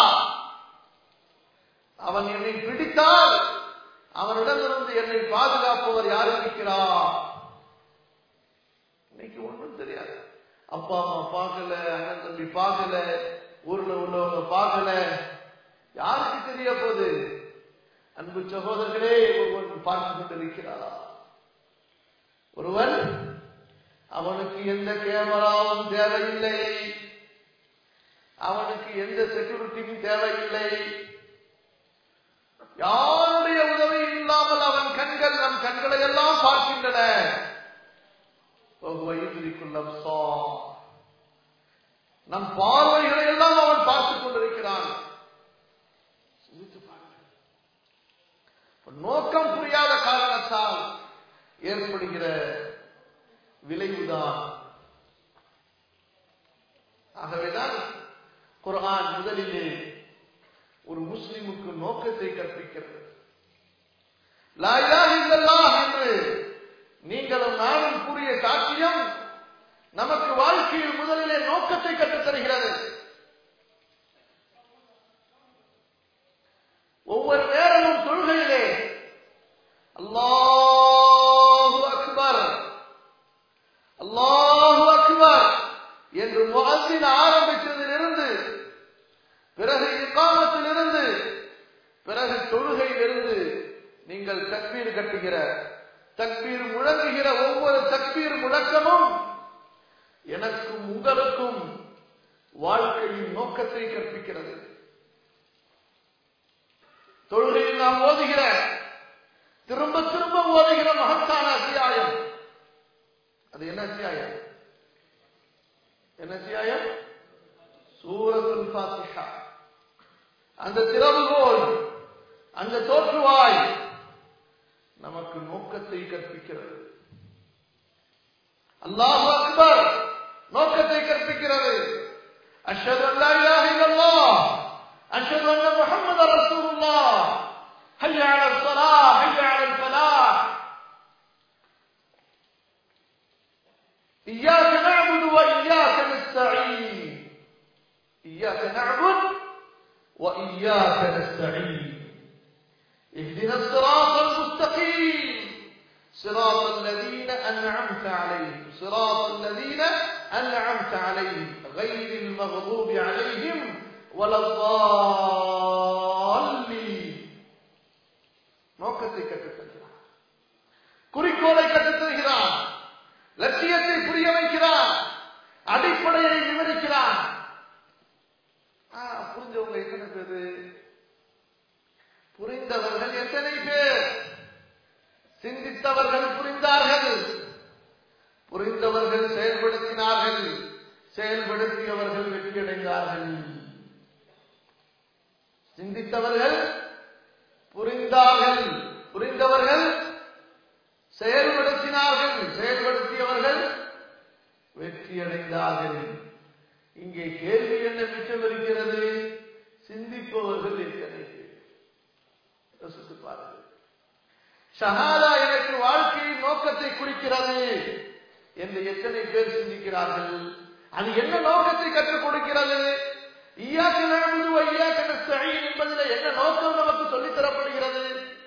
அவன் என்னை பிடித்தால் அவனிடமிருந்து என்னை பாதுகாப்பவர் யார் இருக்கிறார் இன்னைக்கு ஒன்றும் தெரியாது அப்பா அம்மா பார்க்கல அண்ணன் தம்பி பார்க்கல ஊர்ல உள்ளவங்க பார்க்கல யாருக்கு தெரிய போகுது அன்பு சகோதரர்களே ஒருவன் பார்த்து கொண்டிருக்கிறாரா ஒருவன் அவனுக்கு எந்த கேமராவும் தேவையில்லை அவனுக்கு எந்த செக்யூரிட்டியும் தேவையில்லை யாருடைய உதவி இல்லாமல் அவன் கண்கள் நம் கண்களை எல்லாம் பார்க்கின்றன நம் பார்வைகளை எல்லாம் அவன் பார்த்துக் கொண்டிருக்கிறான் சிந்தித்து பாருங்கள் நோக்கம் புரியாத காரணத்தால் ஏற்படுகிற விளைவுதான் ஆகவேதான் குர்ஆன் முதலிலே ஒரு முஸ்லிமுக்கு நோக்கத்தை கற்பிக்கிறது லா இலாஹ இல்லல்லாஹ் என்று நீங்களும் நானும் கூறிய சாட்சியம் நமக்கு வாழ்க்கையில் முதலிலே நோக்கத்தை கற்றுத் தருகிறது ஒவ்வொரு நேரமும் தொழுகையிலே அல்லாஹு அக்பர் அல்லாஹு அக்பர் என்று முகத்தின் ஆரம்பித்ததிலிருந்து பிறகு இக்காமத்திலிருந்து பிறகு தொழுகையிலிருந்து நீங்கள் தக்பீர் கட்டுகிற தக்பீர் முழங்குகிற ஒவ்வொரு தக்பீர் முழக்கமும் எனக்கும் உங்களுக்கும் வாழ்க்கையின் நோக்கத்தை கற்பிக்கிறது தொழுகையில் நாம் ஓதுகிற திரும்ப திரும்ப ஓதுகிற மகத்தான அத்தியாயம் அது என்ன அத்தியாயம் என்ன அத்தியாயம் சூரத்துல் ஃபாத்திஹா அந்த திறவுகோல் அந்த தோற்றுவாய் நமக்கு நோக்கத்தை கற்பிக்கிறது அல்லாஹ் அக்பர் நோக்கத்தை கற்பிக்கிறது அஷ்ஹது அல்லா இலாஹ இல்லல்லாஹ் அஷ்ஹது அன்ன முஹம்மது ரசூலுல்லாஹ் ஹய்ய அலல் ஸலாஹ் ஹய்ய அலல் ஃபலாஹ் إياك نعبد وإياك نستعين إياك نعبد وإياك نستعين اهدنا الصراط المستقيم صراط الذين أنعمت عليهم صراط الذين أنعمت عليهم غير المغضوب عليهم ولا الضالين நோக்கத்தை கற்றுத்தருகிறார் குறிக்கோளை கற்றுத்தருகிறார் லட்சியத்தை புரிய வைக்கிறார் அடிப்படையை விவரிக்கிறார் புரிஞ்சவங்க எத்தனை பேரு புரிந்தவர்கள் எத்தனை பேர் சிந்தித்தவர்கள் புரிந்தார்கள் புரிந்தவர்கள் செயல்படுத்தினார்கள் செயல்படுத்தியவர்கள் வெற்றியடைந்தார்கள் சிந்தித்தவர்கள் புரிந்தார்கள் புரிந்தவர்கள் செயல்படுத்தினார்கள் செயல்படுத்தியவர்கள் வெற்றியடைந்தார்கள் இங்கே கேள்வி என்ன மிச்சம் இருக்கிறது சிந்திப்பவர்கள் எத்தனை பேர் யோசித்து பாருங்கள் ஷஹாதா எனக்கு வாழ்க்கையின் நோக்கத்தை குறிக்கிறது என்று எத்தனை பேர் சிந்திக்கிறார்கள் அது என்ன நோக்கத்தை கற்றுக் கொடுக்கிறது ஈயாக்கு நழுவது ஐயாக்கு நஸ்தஈன் என்பதில் என்ன நோக்கம் நமக்கு சொல்லித் தரப்படுகிறது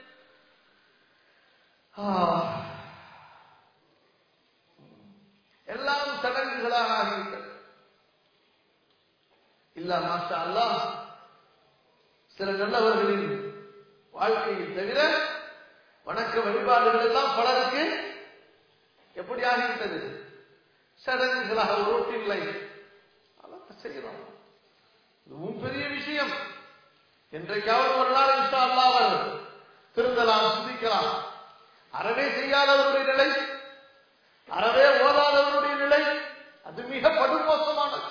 எல்லாம் சடங்குகளாக ஆகிவிட்டது இல்ல மாஷா அல்லாஹ் சில நல்லவர்களின் வாழ்க்கையில் தவிர வணக்க வழிபாடுகள் எல்லாம் பலருக்கு எப்படி ஆகிவிட்டது சடங்குகளாக ஒரு ரொட்டீன் லைஃப் அதான் செய்யறோம் இதுவும் பெரிய விஷயம் என்றைக்காவது ஒரு நாள் இன்ஷா அல்லாஹ் திருந்தலாம் சிந்திக்கலாம் அறவே செய்யாதவருடைய நிலை அறவே ஓதாதவருடைய நிலை அது மிக படுமோசமானது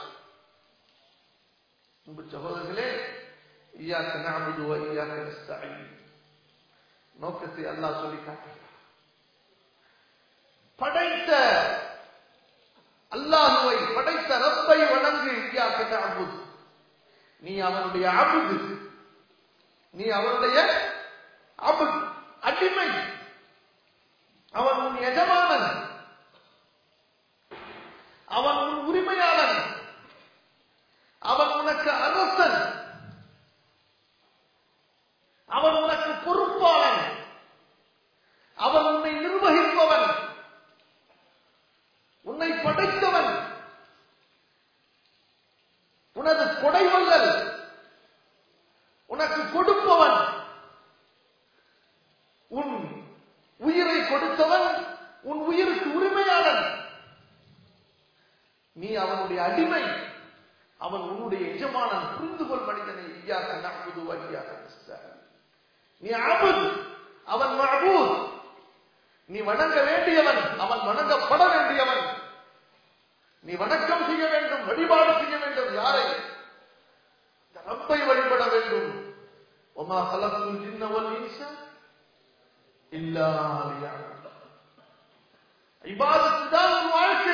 அன்பு சகோதரர்களே ஈயாக்க நஅபுது வ ஈயாக்க நஸ்தஈன் நோக்கத்தை அல்லாஹ் சொல்லி காட்டுகிறார் படைத்த அல்லாஹுவை படைத்த ரப்பை வணங்கு இய்யாக்க அபுத் நீ அவனுடைய அபுது நீ அவனுடைய அபுத் அடிமை அவன் உன் எஜமானன் அவன் உன் உரிமையாளன் அவன் உனக்கு அரசன் அவன் உனக்கு பொறுப்பாளன் அவன் உன்னை நிர்வகிப்பவன் உன்னை படைத்தவன் உனது கொடைவல்லல் உனக்கு கொடுப்பவன் உன் உயிரை கொடுத்தவன் உன் உயிருக்கு உரிமையாளன் நீ அவனுடைய அடிமை அவன் உன்னுடைய எஜமானன் புரிந்து கொள் மனிதனை ஐயாக நம்புது ஐயாக நீ அபுத் அவன் மபூத் நீ வணங்க வேண்டியவன் அவன் வணங்கப்பட வேண்டியவன் நீ வணக்கம் செய்ய வேண்டும் வழிபாடு செய்ய வேண்டும் யாரை இந்த ரப்பை வழிபட வேண்டும் ஒமா கலக்குள் ஜின்னவல் இன்ச இல்லா இபாதத்து தான் ஒரு வாழ்க்கை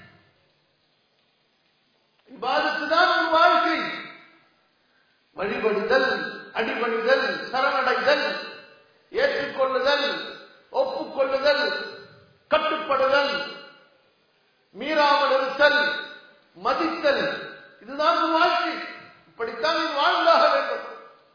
இபாதத்து தான் ஒரு வாழ்க்கை வழிபடுதல் அடிபணிதல் சரணடைதல் ஏற்றுக்கொள்ளுதல் ஒப்புக்கொள்ளுதல் கட்டுப்படுதல் மீறாமல் இருத்தல் மதித்தல் இதுதான் ஒரு வாழ்க்கை இப்படித்தான் இது வாழ்ந்தாக வேண்டும்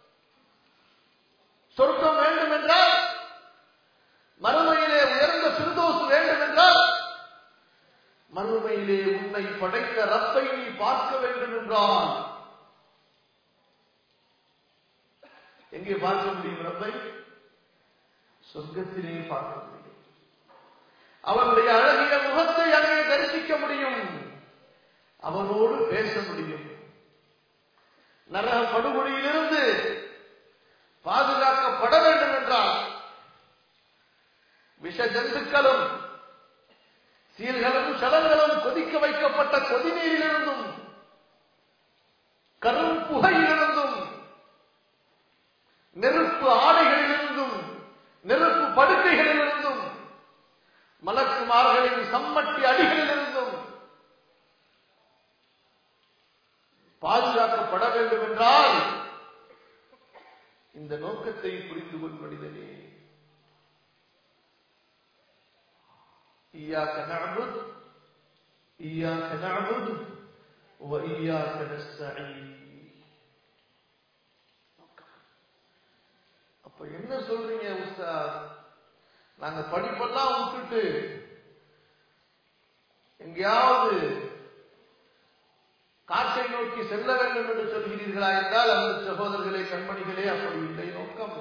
சொர்க்கம் வேண்டும் என்றால் மறுமையிலே உயர்ந்த சிறுதோசு வேண்டும் என்றால் மறுமையிலே உன்னை படைத்த ரப்பை நீ பார்க்க வேண்டும் என்றால் எங்கே பார்க்க முடியும் ரப்பை சொர்க்கத்திலே பார்க்க முடியும் அவனுடைய அழகிய முகத்தை அங்கே தரிசிக்க முடியும் அவனோடு பேச முடியும் நரக படுகொலியிலிருந்து பாதுகாக்கப்பட வேண்டும் என்றால் விஷ ஜந்துக்களும் சீர்களும் சலங்களும் கொதிக்க வைக்கப்பட்ட கொதிநீரிலிருந்தும் கரும் புகையிலிருந்தும் நெருப்பு ஆடைகளிலிருந்தும் நெருப்பு படுக்கைகளிலிருந்தும் மலக்குமார்களின் சம்மட்டி அடிகளிலிருந்தும் பாதுகாக்கப்பட வேண்டும் என்றால் இந்த நோக்கத்தை புரிந்து கொள் மனிதனே إياك نعبد إياك نعبد وإياك نستعين அப்ப என்ன சொல்றீங்க உஸ்தாத் நாங்க படிப்பெல்லாம் விட்டுட்டு எங்கேயாவது காற்றை நோக்கி செல்ல வேண்டும் என்று சொல்கிறீர்களா என்றால் அந்த சகோதரர்களே கண்மணிகளே அப்படி இல்லை நோக்கம்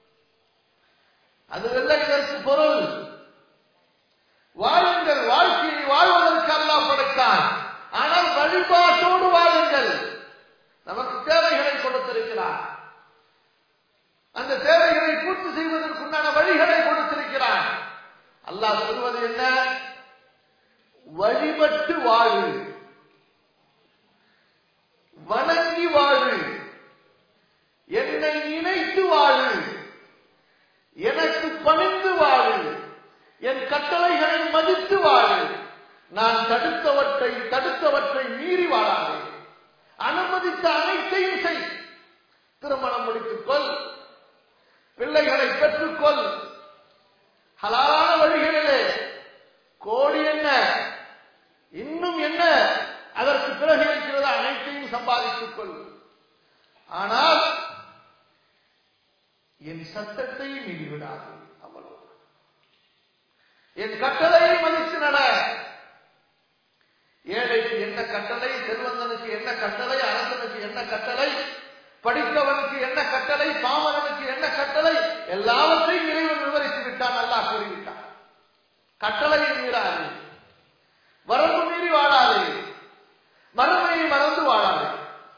அதுவல்ல இதற்கு பொருள் வாழுங்கள் வாழ்க்கையை வாழ்வதற்கு அல்லாஹ் படைத்தான் ஆனால் வழிபாட்டோடு வாழுங்கள் நமக்கு தேவைகளை கொடுத்திருக்கிறார் அந்த தேவைகளை பூர்த்தி செய்வதற்குண்டான வழிகளை கொடுத்திருக்கிறான் அல்லாஹ் சொல்வது என்ன வழிபட்டு வாழு வணங்கி வாழு என்னை நினைத்து வாழு எனக்கு பணிந்து வாழு என் கட்டளைகளை மதித்து வாழு நான் தடுத்தவற்றை தடுத்தவற்றை மீறி வாழாதே அனுமதித்த அனைத்தையும் செய் திருமணம் முடித்துக் கொள் பிள்ளைகளை பெற்றுக்கொள் ஹலாலான வழிகளிலே கோடி என்ன இன்னும் என்ன அதற்கு பிறகு இருக்கிறது அனைத்தையும் சம்பாதித்துக் கொள் ஆனால் என் சட்டத்தை மீறிவிடாது அவ்வளவு என் கட்டளையை மதித்து நட ஏழைக்கு என்ன கட்டளை செல்வந்தனுக்கு என்ன கட்டளை அரசனுக்கு என்ன கட்டளை படித்தவனுக்கு என்ன கட்டளை பாமரனுக்கு என்ன கட்டளை எல்லாவற்றையும் இறைவன் விவரித்து விட்டான் நல்லா கூறிவிட்டான் கட்டளையை மீறாது வரம்பு மீறி வாழாது மறுமையை மறந்து வாழாது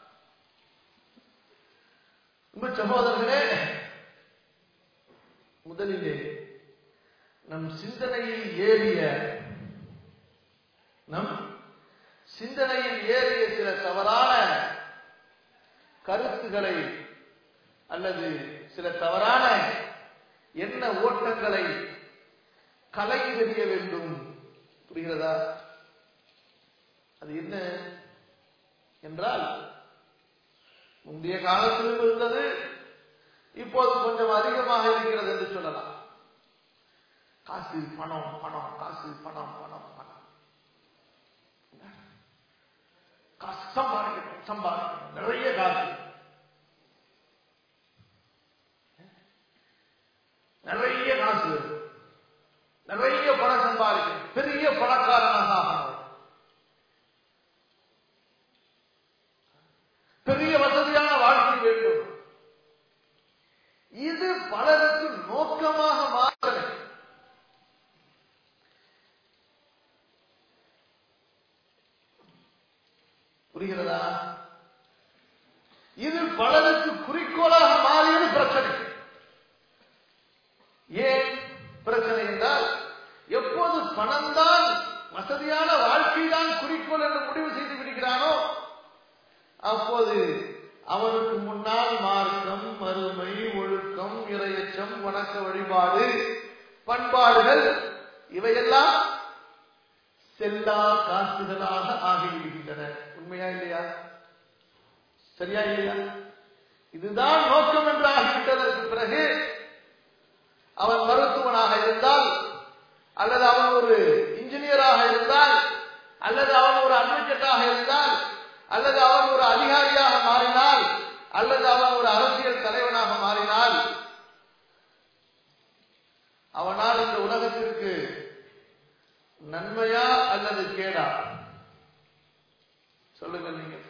அன்பு சகோதரர்களே முதலிலே நம் சிந்தனையில் ஏறிய நம் சிந்தனையில் ஏறிய சில தவறான கருத்துக்களை அல்லது சில தவறான எண்ண ஓட்டங்களை கலை தெரிய வேண்டும் புரிகிறதா அது என்ன என்றால் முந்தைய காலத்திலும் இருந்தது இப்போது கொஞ்சம் அதிகமாக இருக்கிறது என்று சொல்லலாம் காசு பணம் பணம் காசு பணம் பணம் பணம் காசு சம்பாதிக்கணும் சம்பாதிக்கணும் நிறைய காசு நிறைய காசு வேணும். நிறைய பணம் சம்பாதிக்கணும் பெரிய பணக்காரனாக ஆகணும் பெரிய வசதியான வாழ்க்கை வேண்டும் இது பலருக்கு நோக்கமாக மாற புரிகிறதா இது பலருக்கு குறிக்கோளாக மாறியது பிரச்சனை ஏன் பிரச்சனை என்றால் எப்போது பணம்தான் வசதியான வாழ்க்கை தான் குறிக்கோள் என்று முடிவு செய்து விடுகிறானோ அப்போது அவனுக்கு முன்னால் மார்க்கம் மறுமை ஒழுக்கம் இரையச்சம் வணக்க வழிபாடு பண்பாடுகள் இவையெல்லாம் செல்லா காசுகளாக ஆகிவிடுகின்றன உண்மையா இல்லையா சரியா இல்லையா இதுதான் நோக்கம் என்று ஆகிவிட்டதற்கு பிறகு அவன் மருத்துவனாக இருந்தால் அல்லது அவன் ஒரு இன்ஜினியராக இருந்தால் அல்லது அவன் ஒரு அட்வொகேட்டாக இருந்தால் அல்லது அவன் ஒரு அதிகாரியாக மாறினால் அல்லது அவன் ஒரு அரசியல் தலைவனாக மாறினால் அவனால் இந்த உலகத்திற்கு நன்மையா அல்லது கேடா சொல்லுங்கள் நீங்க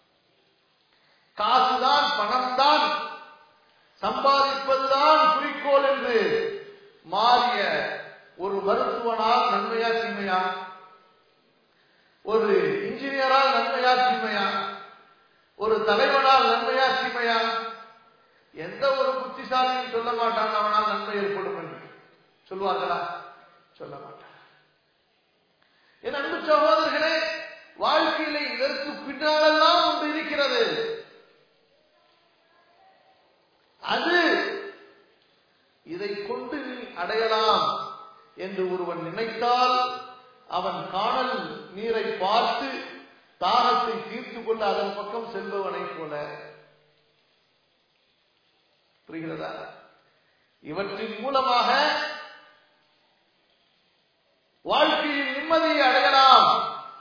காசுதான் பணம்தான் சம்பாதிப்பதுதான் குறிக்கோள் என்று மாறிய ஒரு மருத்துவனால் நன்மையா தீமையா ஒரு இன்ஜினியரால் நன்மையா தீமையா ஒரு தலைவனால் நன்மையா தீமையா எந்த ஒரு புத்திசாலியும் சொல்ல மாட்டான் அவனால் நன்மை ஏற்படும் என்று சொல்வார்களா சொல்ல மாட்டான் என் அன்பு சகோதரர்களே வாழ்க்கையில இதற்கு பின்னாலெல்லாம் ஒன்று இருக்கிறது அது இதை கொண்டு நீ அடையலாம் என்று ஒருவன் நினைத்தால் அவன் காணல் நீரை பார்த்து தாகத்தை தீர்த்து கொண்டு அதன் பக்கம் செல்பவனை போல புரிகிறதா இவற்றின் மூலமாக வாழ்க்கையில் நிம்மதியை அடையலாம்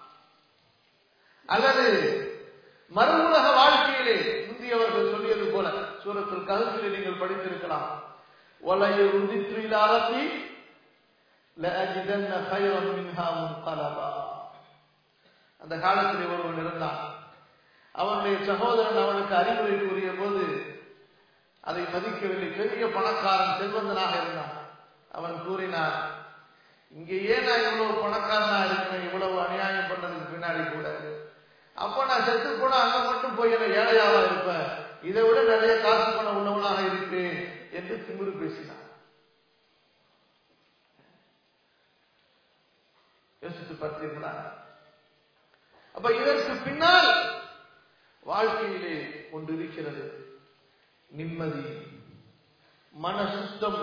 அல்லது மறு உலக வாழ்க்கையிலே முந்தியவர்கள் சொல்லியது போல சூரத்தில் கருத்திலே நீங்கள் படித்திருக்கலாம் ஒலையை உதித்து இல்லாரத்தி لأجدن خيرا منها منقلبا அந்த காலத்திலே ஒருவன் இருந்தான் அவனுடைய சகோதரன் அவனுக்கு அறிவுரை கூறிய போது அதை மதிக்கவில்லை பெரிய பணக்காரன் செல்வந்தனாக இருந்தான் அவன் கூறினான் இங்கேயே நான் இவ்வளவு பணக்காரனா இருக்கிறேன் இவ்வளவு அநியாயம் பண்ணதுக்கு பின்னாடி கூட அப்ப நான் செத்து போனா அங்க மட்டும் போய் என்ன ஏழையாவா இருப்பேன் இதை விட நிறைய காசு பணம் உள்ளவனாக இருப்பேன் என்று திமிரு பேசினான் யோசித்து பார்த்தீர்களா அப்ப இதற்கு பின்னால் வாழ்க்கையிலே ஒன்று இருக்கிறது நிம்மதி மன சுத்தம்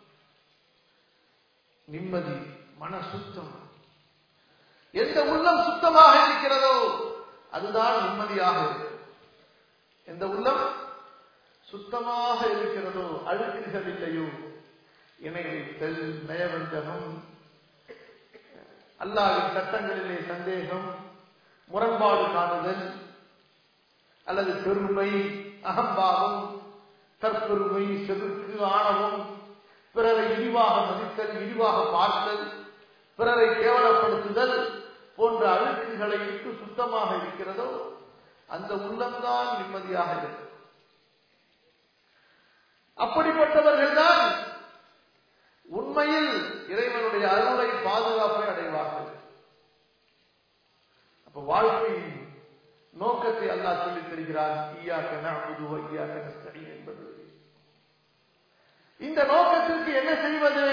நிம்மதி மன சுத்தம் எந்த உள்ளம் சுத்தமாக இருக்கிறதோ அதுதான் நிம்மதியாக இருக்கும் எந்த உள்ளம் சுத்தமாக இருக்கிறதோ அழுக்குகள் இல்லையோ இணை வைத்தல் நயவஞ்சகம் அல்லாவின் சட்டங்களிலே சந்தேகம் முரண்பாடு காணுதல் அல்லது பெருமை அகம்பாவம் தற்பெருமை செருக்கு ஆணவம் பிறரை இழிவாக மதித்தல் இழிவாக பார்த்தல் பிறரை கேவலப்படுத்துதல் போன்ற அழுக்குகளை விட்டு சுத்தமாக இருக்கிறதோ அந்த உள்ளம்தான் நிம்மதியாக இருக்கும் அப்படிப்பட்டவர்கள் தான் உண்மையில் இறைவனுடைய அருளை பாதுகாப்பை அடைவார்கள் அப்ப வாழ்க்கையின் நோக்கத்தை அல்லாஹ் சொல்லித் தருகிறான் ஈயாக்க நஅபுது வ ஈயாக்க நஸ்தஈன் என்பது இந்த நோக்கத்திற்கு என்ன செய்வது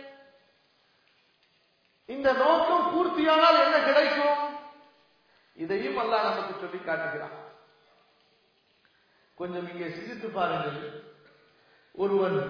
இந்த நோக்கம் பூர்த்தியானால் என்ன கிடைக்கும் இதையும் அல்லாஹ் நமக்கு சொல்லி காட்டுகிறான் கொஞ்சம் இங்கே சிந்தித்து பாருங்கள் ஒருவன்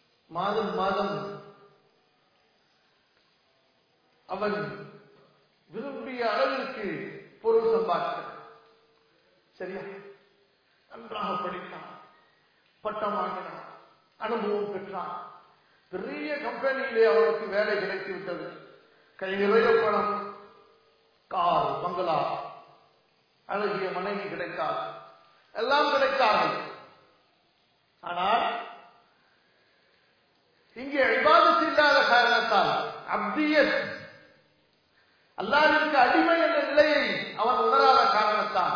மாதம் மாதம் அவன் விரும்பிய அளவிற்கு பொருள் சம்பாதித்தார் சரியா நன்றாக படித்தான் பட்டம் வாங்கினான் அனுபவம் பெற்றான் பெரிய கம்பெனியிலே அவருக்கு வேலை கிடைத்து விட்டது கை நிறைய பணம் கார் பங்களா அழகிய மனைவி கிடைத்தார் எல்லாம் கிடைத்தார்கள் ஆனால் இங்கே விவாதத்து இல்லாத காரணத்தால் அப்தியத் அல்லாவிற்கு அடிமை என்ற நிலையை அவன் உணராத காரணத்தால்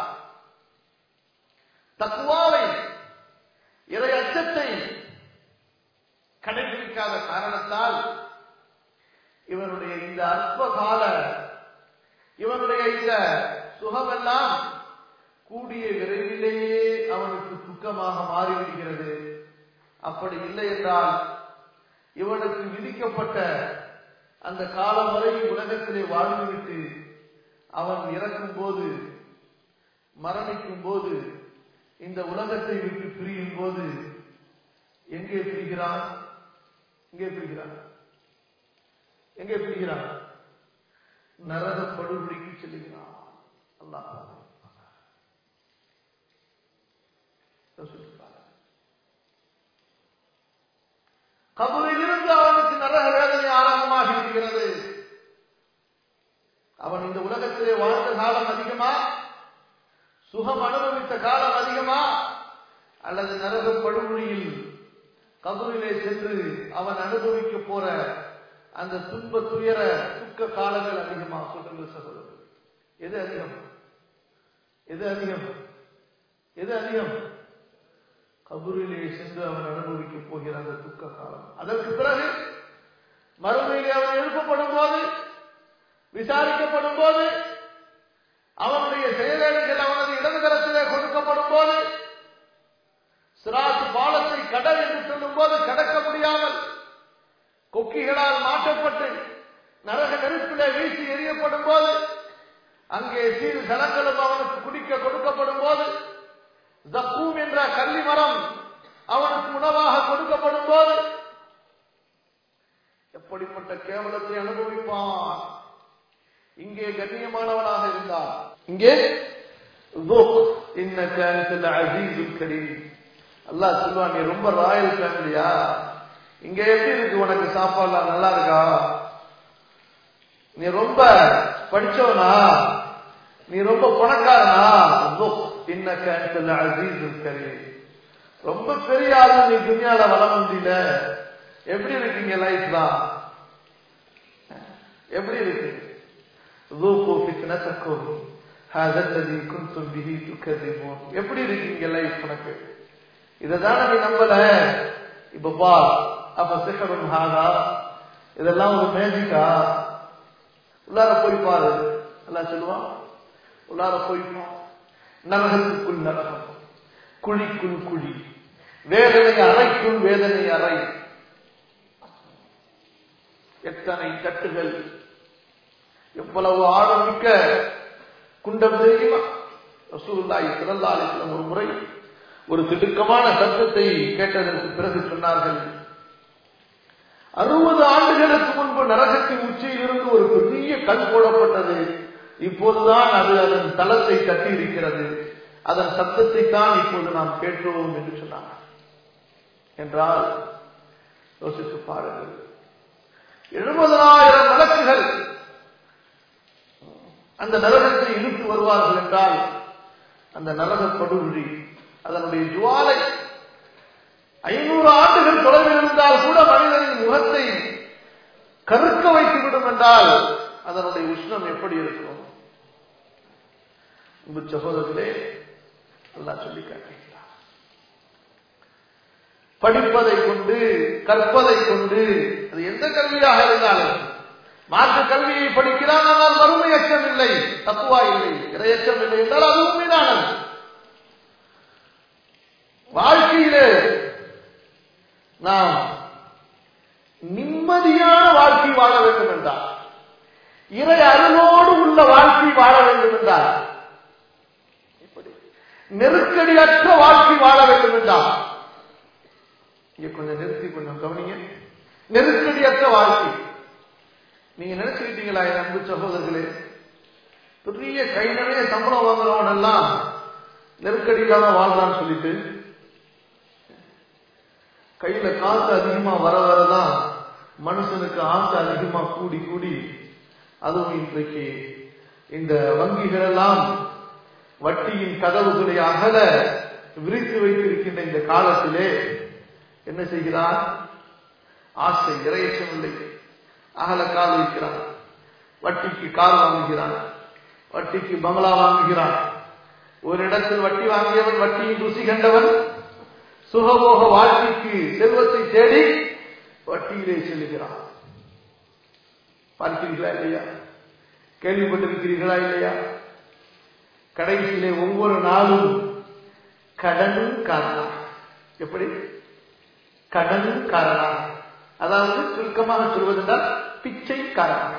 தக்குவாவை இறை அச்சத்தை கடைபிடிக்காத காரணத்தால் இவனுடைய இந்த அற்பகால இவனுடைய இந்த சுகமெல்லாம் கூடிய விரைவிலேயே அவனுக்கு துக்கமாக மாறிவிடுகிறது அப்படி இல்லை என்றால் இவனுக்கு விதிக்கப்பட்ட அந்த காலம் வரை உலகத்திலே வாழ்ந்துவிட்டு அவன் இறக்கும் போது மரணிக்கும் போது இந்த உலகத்தை விட்டு பிரியும் போது எங்கே பிரிகிறான் எங்கே பிரிகிறான் எங்கே பிரிகிறான் நரக படுகொலைக்கு செல்லுகிறான் அல்லாஹ் கபரிலிருந்து அவனுக்கு நரக வேதனை ஆரம்பமாகி விடுகிறது அவன் இந்த உலகத்திலே வாழ்ந்த காலம் அதிகமா சுகம் அனுபவித்த காலம் அதிகமா அல்லது நரக படுகொலியில் கபரிலே சென்று அவன் அனுபவிக்க போற அந்த துன்ப துயர துக்க காலங்கள் அதிகமா சொல்லுங்கள் சகோதரர் எது அதிகம் எது அதிகம் எது அதிகம் கபூரிலே சென்று அவன் அனுபவிக்க போகிற அந்த துக்க காலம் அதற்கு பிறகு மறுமையிலே அவன் எழுப்பப்படும் போது விசாரிக்கப்படும் போது அவனுடைய செயலேடுகள் அவனது இடதுகரத்திலே கொடுக்கப்படும் போது சிராத்து பாலத்தை கடல் என்று சொல்லும் போது கடக்க முடியாமல் கொக்கிகளால் மாற்றப்பட்டு நரக நெருப்பிலே வீசி எறியப்படும் போது அங்கே சீறு சலங்களும் அவனுக்கு குடிக்க கொடுக்கப்படும் போது ஜக்கூம் என்ற கள்ளி மரம் அவனுக்கு உணவாக கொடுக்கப்படும் போது எப்படிப்பட்ட கேவலத்தை அனுபவிப்பான் இங்கே கண்ணியமானவனாக இருந்தார் இங்கே அல்லாஹ் சொல்லுவான் நீ ரொம்ப ராயல் ஃபேமிலியா இங்க எப்படி இருக்கு உனக்கு சாப்பாடுலாம் நல்லா இருக்கா நீ ரொம்ப படிச்சவனா நீ ரொம்ப பணக்காரனா ரொம்ப பெரிய ஆளு நீ துணியால வளம் முடியல எப்படி இருக்கீங்க லைஃப் தான் எப்படி இருக்கு எப்படி இருக்கீங்க லைஃப் உனக்கு இததான நீ நம்பல இப்ப பா அப்ப சிக்கரும் ஹாகா இதெல்லாம் ஒரு மேஜிக்கா உள்ளார போய் பாரு எல்லாம் சொல்லுவான் உள்ளார போய்ப்பான் நரகத்துக்குள் நரகம் குழிக்குள் குழி வேதனை அறைக்குள் வேதனை அறை எத்தனை தட்டுகள் எவ்வளவு ஆழமிக்க குண்டம் தெரியுமா ரசூலுல்லாஹி ஸல்லல்லாஹு அலைஹி வஸல்லம் ஒரு முறை ஒரு திடுக்கமான சத்தத்தை கேட்டதற்கு பிறகு சொன்னார்கள் அறுபது ஆண்டுகளுக்கு முன்பு நரகத்தின் உச்சியில் இருந்து ஒரு பெரிய கல் போடப்பட்டது இப்போதுதான் அது அதன் தளத்தை கட்டி இருக்கிறது அதன் சத்தத்தை தான் இப்போது நாம் கேட்டோம் என்று சொன்னாங்க என்றால் யோசித்து பாருங்கள் எழுபதனாயிரம் வழக்குகள் அந்த நரகத்தை இழுத்து வருவார்கள் என்றால் அந்த நரக படுகொழி அதனுடைய ஜுவாலை ஐநூறு ஆண்டுகள் தொலைவில் இருந்தால் கூட மனிதனின் முகத்தை கருக்க வைத்துவிடும் என்றால் அதனுடைய உஷ்ணம் எப்படி இருக்கும் அன்பு சகோதரர்களே அல்லாஹ் சொல்லி காட்டுகிறார் படிப்பதை கொண்டு கற்பதை கொண்டு அது எந்த கல்வியாக இருந்தாலும் மாற்று கல்வியை படிக்கிறான் ஆனால் வறுமை அச்சம் இல்லை தப்புவா இல்லை இரையச்சம் இல்லை என்றால் அது உண்மைதானது வாழ்க்கையிலே நாம் நிம்மதியான வாழ்க்கை வாழ வேண்டும் என்றார் இறை அருளோடு உள்ள வாழ்க்கை வாழ வேண்டும் என்றார் நெருக்கடியற்ற வாழ்க்கை வாழ வேண்டும் என்றார் இங்க கொஞ்சம் நிறுத்தி கொஞ்சம் கவனிங்க நெருக்கடியற்ற வாழ்க்கை நீங்க நினைச்சுக்கிட்டீங்களா என் அன்பு சகோதரர்களே பெரிய கை நிறைய சம்பளம் வாங்குறவன் எல்லாம் நெருக்கடி இல்லாம வாழ்றான்னு சொல்லிட்டு கையில காசு அதிகமா வர வரதான் மனுஷனுக்கு ஆசை அதிகமா கூடி கூடி அதுவும் இன்றைக்கு இந்த வங்கிகள் எல்லாம் வட்டியின் கதவுகளை அகல விரித்து வைத்திருக்கின்ற இந்த காலத்திலே என்ன செய்கிறார் ஆசை இறையச்சமில்லை அகல கால் வைக்கிறான் வட்டிக்கு கார் வாங்குகிறான் வட்டிக்கு பங்களா வாங்குகிறான் ஒரு இடத்தில் வட்டி வாங்கியவன் வட்டியின் ருசி கண்டவன் சுகபோக வாழ்க்கைக்கு செல்வத்தை தேடி வட்டியிலே செல்லுகிறான் பார்க்கிறீர்களா இல்லையா கேள்விப்பட்டிருக்கிறீர்களா இல்லையா கடைசியிலே ஒவ்வொரு நாளும் கடனும் காரணம் எப்படி கடனும் காரணம் அதாவது சுருக்கமாக சொல்வதென்றால் பிச்சை காரணம்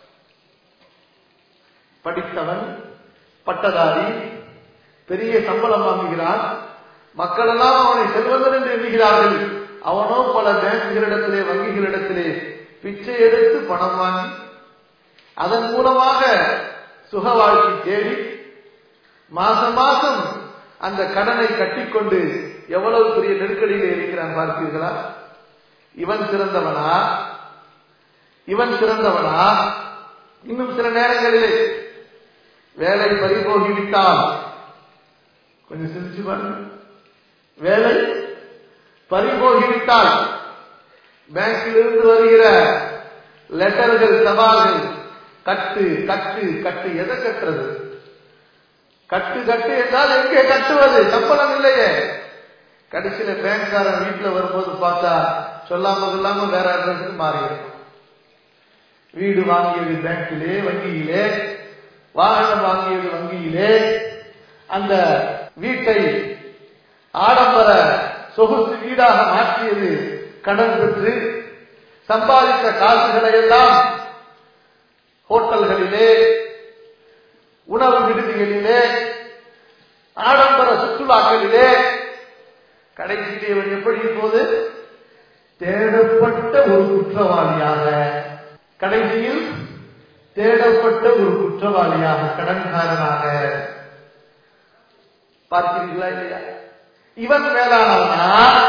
படித்தவன் பட்டதாரி பெரிய சம்பளம் வாங்குகிறான் மக்கள் எல்லாம் அவனை செல்வந்தன் என்று எண்ணுகிறார்கள் அவனோ பல பேங்குகளிடத்திலே வங்கிகளிடத்திலே பிச்சை எடுத்து பணம் வாங்கி அதன் மூலமாக சுக வாழ்க்கை தேடி மாசம் மாசம் அந்த கடனை கட்டிக்கொண்டு எவ்வளவு பெரிய நெருக்கடியில் இருக்கிறான் பார்ப்பீர்களா இவன் சிறந்தவனா இவன் சிறந்தவனா இன்னும் சில நேரங்களிலே வேலை பறிபோகிவிட்டால் கொஞ்சம் சிரிச்சு பாருங்க வேலை பறிபோகிவிட்டால் பேங்கில் இருந்து வருகிற லெட்டர்கள் சவால்கள் கட்டு கட்டு கட்டு எதை கட்டுறது கட்டு கட்டு என்றால் எங்கே கட்டுவது சம்பளம் இல்லையே கடைசியில பேங்க்காரன் வீட்டுல வரும்போது பார்த்தா சொல்லாம சொல்லாம வேற அட்ரஸுக்கு மாறிடும் வீடு வாங்கியது பேங்கிலே வங்கியிலே வாகனம் வாங்கியது வங்கியிலே அந்த வீட்டை ஆடம்பர சொகுசு வீடாக மாற்றியது கடன் பெற்று சம்பாதித்த காசுகளை எல்லாம் ஹோட்டல்களிலே உணவு விடுதிகளிலே ஆடம்பர சுற்றுலாக்களிலே கடைசியிலே இவன் எப்படி இப்போது தேடப்பட்ட ஒரு குற்றவாளியாக கடைசியில் தேடப்பட்ட ஒரு குற்றவாளியாக கடன்காரனாக பார்க்கிறீர்களா இல்லையா இவன் மேலானவனா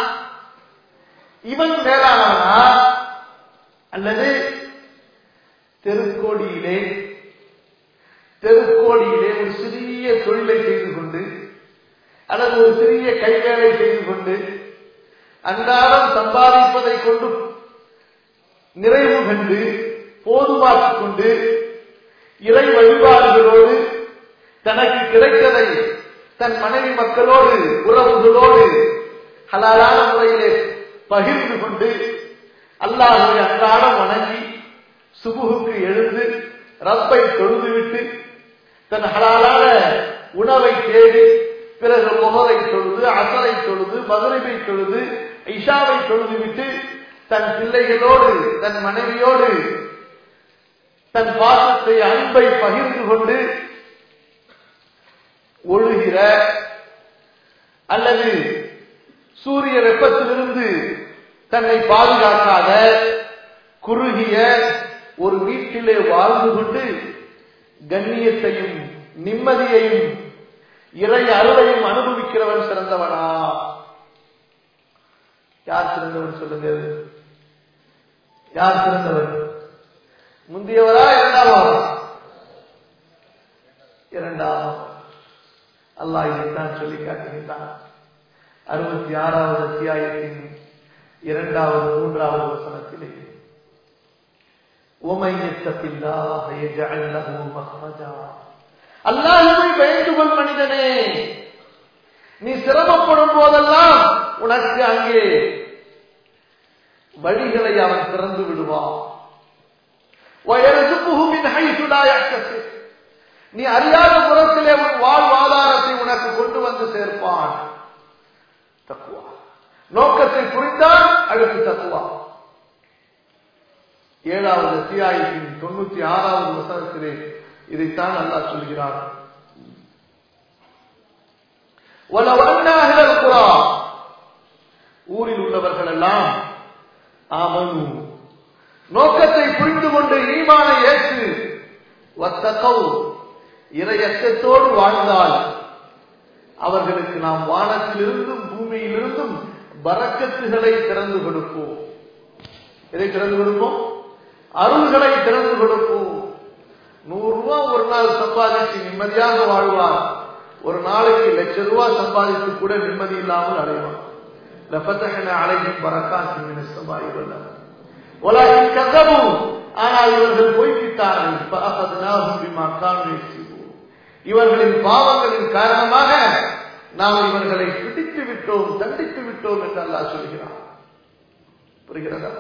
இவன் மேலானவனா அல்லது தெருக்கோடியிலே தெருக்கோடியிலே ஒரு சிறிய தொழிலை செய்து கொண்டு அல்லது ஒரு சிறிய கைவேலை செய்து கொண்டு அன்றாடம் சம்பாதிப்பதை கொண்டு நிறைவு கண்டு போதுமாக்கிக் கொண்டு இறை வழிபாடுகளோடு தனக்கு கிடைத்ததை தன் மனைவி மக்களோடு உறவுகளோடு ஹலாலான முறையிலே பகிர்ந்து கொண்டு அல்லாஹை அன்றாடம் வணங்கி சுபுகுக்கு எழுந்து ரப்பை தொழுதுவிட்டு தன் ஹலாலான உணவை தேடி பிறகு முகரை தொழுது அசரை தொழுது மதுரைவை தொழுது இஷாவை தொழுதுவிட்டு தன் பிள்ளைகளோடு தன் மனைவியோடு தன் பாசத்தை அன்பை பகிர்ந்து கொண்டு ஒழுகிற அல்லது சூரிய வெப்பத்திலிருந்து தன்னை பாதுகாக்காத குறுகிய ஒரு வீட்டிலே வாழ்ந்து கொண்டு கண்ணியத்தையும் நிம்மதியையும் இறை அருளையும் அனுபவிக்கிறவன் சிறந்தவனா யார் சிறந்தவன் சொல்லுங்க யார் சிறந்தவன் முந்தியவரா இரண்டாவதா இரண்டாம் அல்லாஹ் இதைத்தான் சொல்லி காட்டுகின்றான் அறுபத்தி ஆறாவது அத்தியாயத்தின் இரண்டாவது மூன்றாவது வசனத்திலே ومن يتق الله يجعل له مخرجا அல்லாஹ்வை பயந்து கொள் மனிதனே நீ சிரமப்படும் போதெல்லாம் உனக்கு அங்கே வழிகளை அவன் திறந்து விடுவான் وَيَرْزُقُهُ مِنْ حَيْثُ لَا يَحْتَسِبُ நீ அறியாத புறத்திலே உன் வாழ்வாதாரத்தை உனக்கு கொண்டு வந்து சேர்ப்பான் தக்குவா நோக்கத்தை புரிந்தால் அடுத்து தக்குவா ஏழாவது அத்தியாயத்தின் தொண்ணூத்தி ஆறாவது வசனத்திலே இதைத்தான் அல்லாஹ் சொல்கிறார் وَلَوْ أَنَّ أَهْلَ الْقُرَى ஊரில் உள்ளவர்கள் எல்லாம் ஆமனு நோக்கத்தை புரிந்து கொண்டு ஈமானை ஏற்று வத்தகௌ இரையச்சத்தோடு வாழ்ந்தால் அவர்களுக்கு நாம் வானத்திலிருந்தும் பூமியிலிருந்தும் பறக்கத்துகளை திறந்து கொடுப்போம் எதை திறந்து கொடுப்போம் அருள்களை திறந்து கொடுப்போம் நூறு ரூபாய் ஒரு நாள் சம்பாதிச்சு நிம்மதியாக வாழ்வார் ஒரு நாளைக்கு லட்சம் ரூபாய் சம்பாதித்து கூட நிம்மதி இல்லாமல் அடைவார் லபத்தகன அலையும் பறக்காசி மினிஸ்தமாய் உலகின் கதவும் ஆனால் இவர்கள் பொய்ப்பித்தார்கள் இவர்களின் பாவங்களின் காரணமாக நாம் இவர்களை பிடித்து விட்டோம் தண்டித்து விட்டோம் என்று அல்லாஹ் சொல்கிறார் புரிகிறதா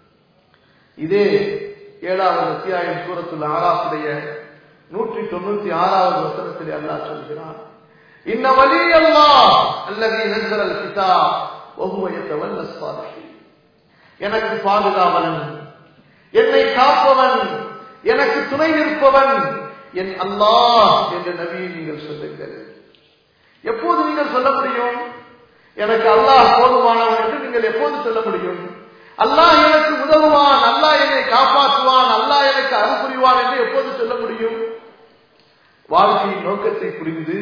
இதே ஏழாவது அத்தியாயம் சூரத்துல் ஆறாவுடைய நூற்றி தொண்ணூத்தி ஆறாவது வசனத்தில் அல்லாஹ் சொல்கிறான் இன்ன வலி அல்லாஹ் அல்லது நெஞ்சல் கிதா ஒகுமையத்தவன் எனக்கு பாதுகாவலன் என்னை காப்பவன் எனக்கு துணை நிற்பவன் என் அல்லாஹ் என்ற நபியை நீங்கள் சொல்லுங்கள் எப்போது நீங்கள் சொல்ல முடியும் எனக்கு அல்லாஹ் போதுமானவன் என்று நீங்கள் எப்போது சொல்ல முடியும் அல்லாஹ் எனக்கு உதவுவான் அல்லாஹ் என்னை காப்பாற்றுவான் அல்லாஹ் எனக்கு அருள் புரிவான் என்று எப்போது சொல்ல முடியும் வாழ்க்கையின் நோக்கத்தை புரிந்து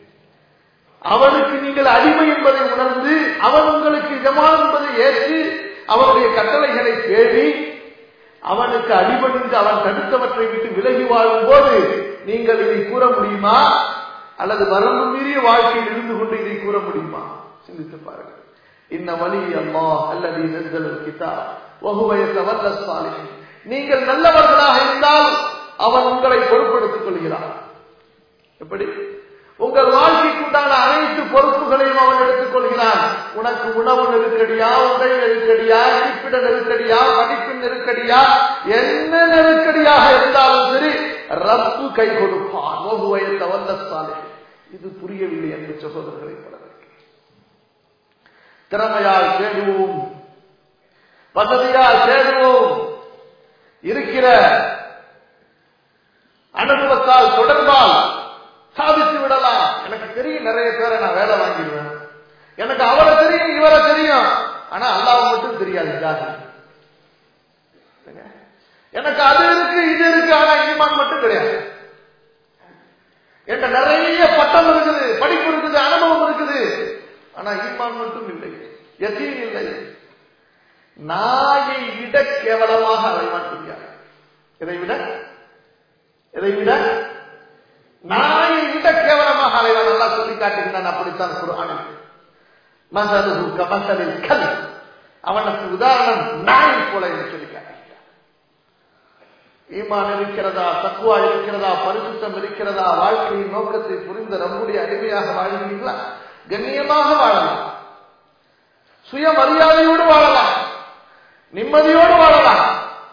அவனுக்கு நீங்கள் அடிமை என்பதை உணர்ந்து அவன் உங்களுக்கு இதமான என்பதை ஏற்று அவனுடைய கட்டளைகளை தேடி அவனுக்கு அடிபணிந்து அவன் தடுத்தவற்றை விட்டு விலகி வாழும் போது நீங்கள் இதை கூற முடியுமா அல்லது வரம்பு மீறிய வாழ்க்கையில் இருந்து கொண்டு இதை கூற முடியுமா சிந்தித்து பாருங்கள் இன்ன வலி அம்மா அல்லது நெஞ்சல் கிதா வகுவயத்தவர் நீங்கள் நல்லவர்களாக இருந்தால் அவன் உங்களை பொறுப்படுத்திக் கொள்கிறான் எப்படி உங்கள் வாழ்க்கைக்குண்டான அனைத்து பொறுப்புகளையும் அவன் எடுத்துக் கொள்கிறான் உனக்கு உணவு நெருக்கடியா உடை நெருக்கடியா இருப்பிட நெருக்கடியா படிப்பின் நெருக்கடியா என்ன நெருக்கடியாக இருந்தாலும் சரி ரப்பு கை கொடுப்பான் நோகுவைய தவந்த சாலை இது புரியவில்லை என்று சகோதரர்களை பலருக்கு திறமையால் தேடுவோம் வசதியால் தேடுவோம் இருக்கிற அனுபவத்தால் தொடர்பால் சாதித்து விடலாம் எனக்கு தெரியும் நிறைய பேரை நான் வேலை வாங்கிடுவேன் எனக்கு அவரை தெரியும் இவரை தெரியும் ஆனா அல்லாவை மட்டும் தெரியாது ஜாதி எனக்கு அது இருக்கு இது இருக்கு ஆனா ஈமான் மட்டும் கிடையாது என்கிட்ட நிறைய பட்டம் இருக்குது படிப்பு இருக்குது அனுபவம் இருக்குது ஆனா ஈமான் மட்டும் இல்லை எத்தீன் இல்லை நாயை விட கேவலமாக அலைவான் தெரியாது இதை விட இதை விட நாயை விட கேவலமாக அலைவான் நல்லா சொல்லி காட்டுகிறான் அப்படித்தான் குரானில் மசலுகு கமசலில் கல் அவனுக்கு உதாரணம் நாய் போல என்று சொல்லி காட்டுகிறார் ஈமான் இருக்கிறதா தக்குவா இருக்கிறதா பரிசுத்தம் இருக்கிறதா வாழ்க்கையின் நோக்கத்தை புரிந்த நம்முடைய அடிமையாக வாழ்கிறீர்களா கண்ணியமாக வாழலாம் சுயமரியாதையோடு வாழலாம் நிம்மதியோடு வாழலாம்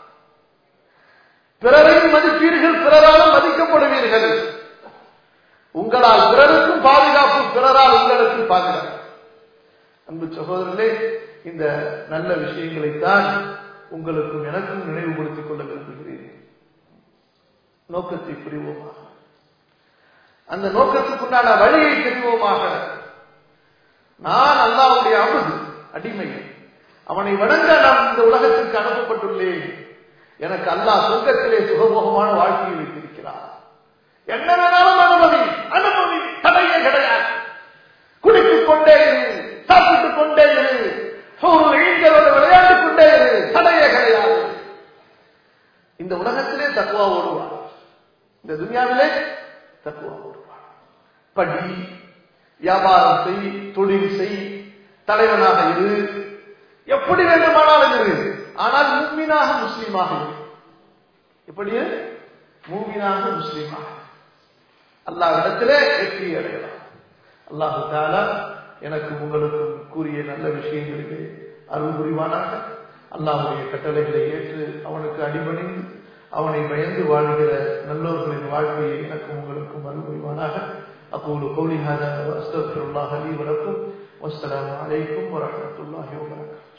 பிறரையும் மதிப்பீர்கள் பிறராலும் மதிக்கப்படுவீர்கள் உங்களால் பிறருக்கும் பாதுகாப்பு பிறரால் உங்களுக்கு பாதுகாப்பு அன்பு சகோதரர்களே இந்த நல்ல விஷயங்களைத்தான் உங்களுக்கும் எனக்கும் நினைவுபடுத்திக் கொள்ள விரும்புகிறேன் நோக்கத்தை புரிவோமாக அந்த நோக்கத்துக்குண்டான வழியை தெரிவோமாக நான் அல்லாவுடைய அமுது அடிமை அவனை வணங்க நான் இந்த உலகத்திற்கு அனுப்பப்பட்டுள்ளேன் எனக்கு அல்லாஹ் சொர்க்கத்திலே சுகபோகமான வாழ்க்கையை வைத்திருக்கிறார் என்ன வேணாலும் அனுமதி அனுமதி தடையே கிடையாது குடித்துக் கொண்டே இரு சாப்பிட்டுக் கொண்டே இரு இளைஞரோடு விளையாடிக் கொண்டே இரு தடையே கிடையாது இந்த உலகத்திலே தக்குவா ஓடுவார் இந்த துனியாவிலே தக்குவா ஓடுவார் படி வியாபாரம் செய் தொழில் செய் தலைவனாக இரு எப்படி வேண்டுமானாலும் இரு ஆனால் மூமினாக முஸ்லீமாக இரு எப்படி மூமினாக முஸ்லீமாக அல்லாஹ் இடத்திலே வெற்றி அடையலாம் அல்லாஹு தாலா எனக்கு உங்களுக்கும் கூறிய நல்ல விஷயங்களுக்கு அருள் புரிவானாக அல்லாஹுடைய கட்டளைகளை ஏற்று அவனுக்கு அடிபணிந்து அவனை பயந்து வாழ்கிற நல்லோர்களின் வாழ்க்கையை எனக்கும் உங்களுக்கும் அருள் புரிவானாக أقول قولي هذا وأستغفر الله لي ولكم والسلام عليكم ورحمة الله وبركاته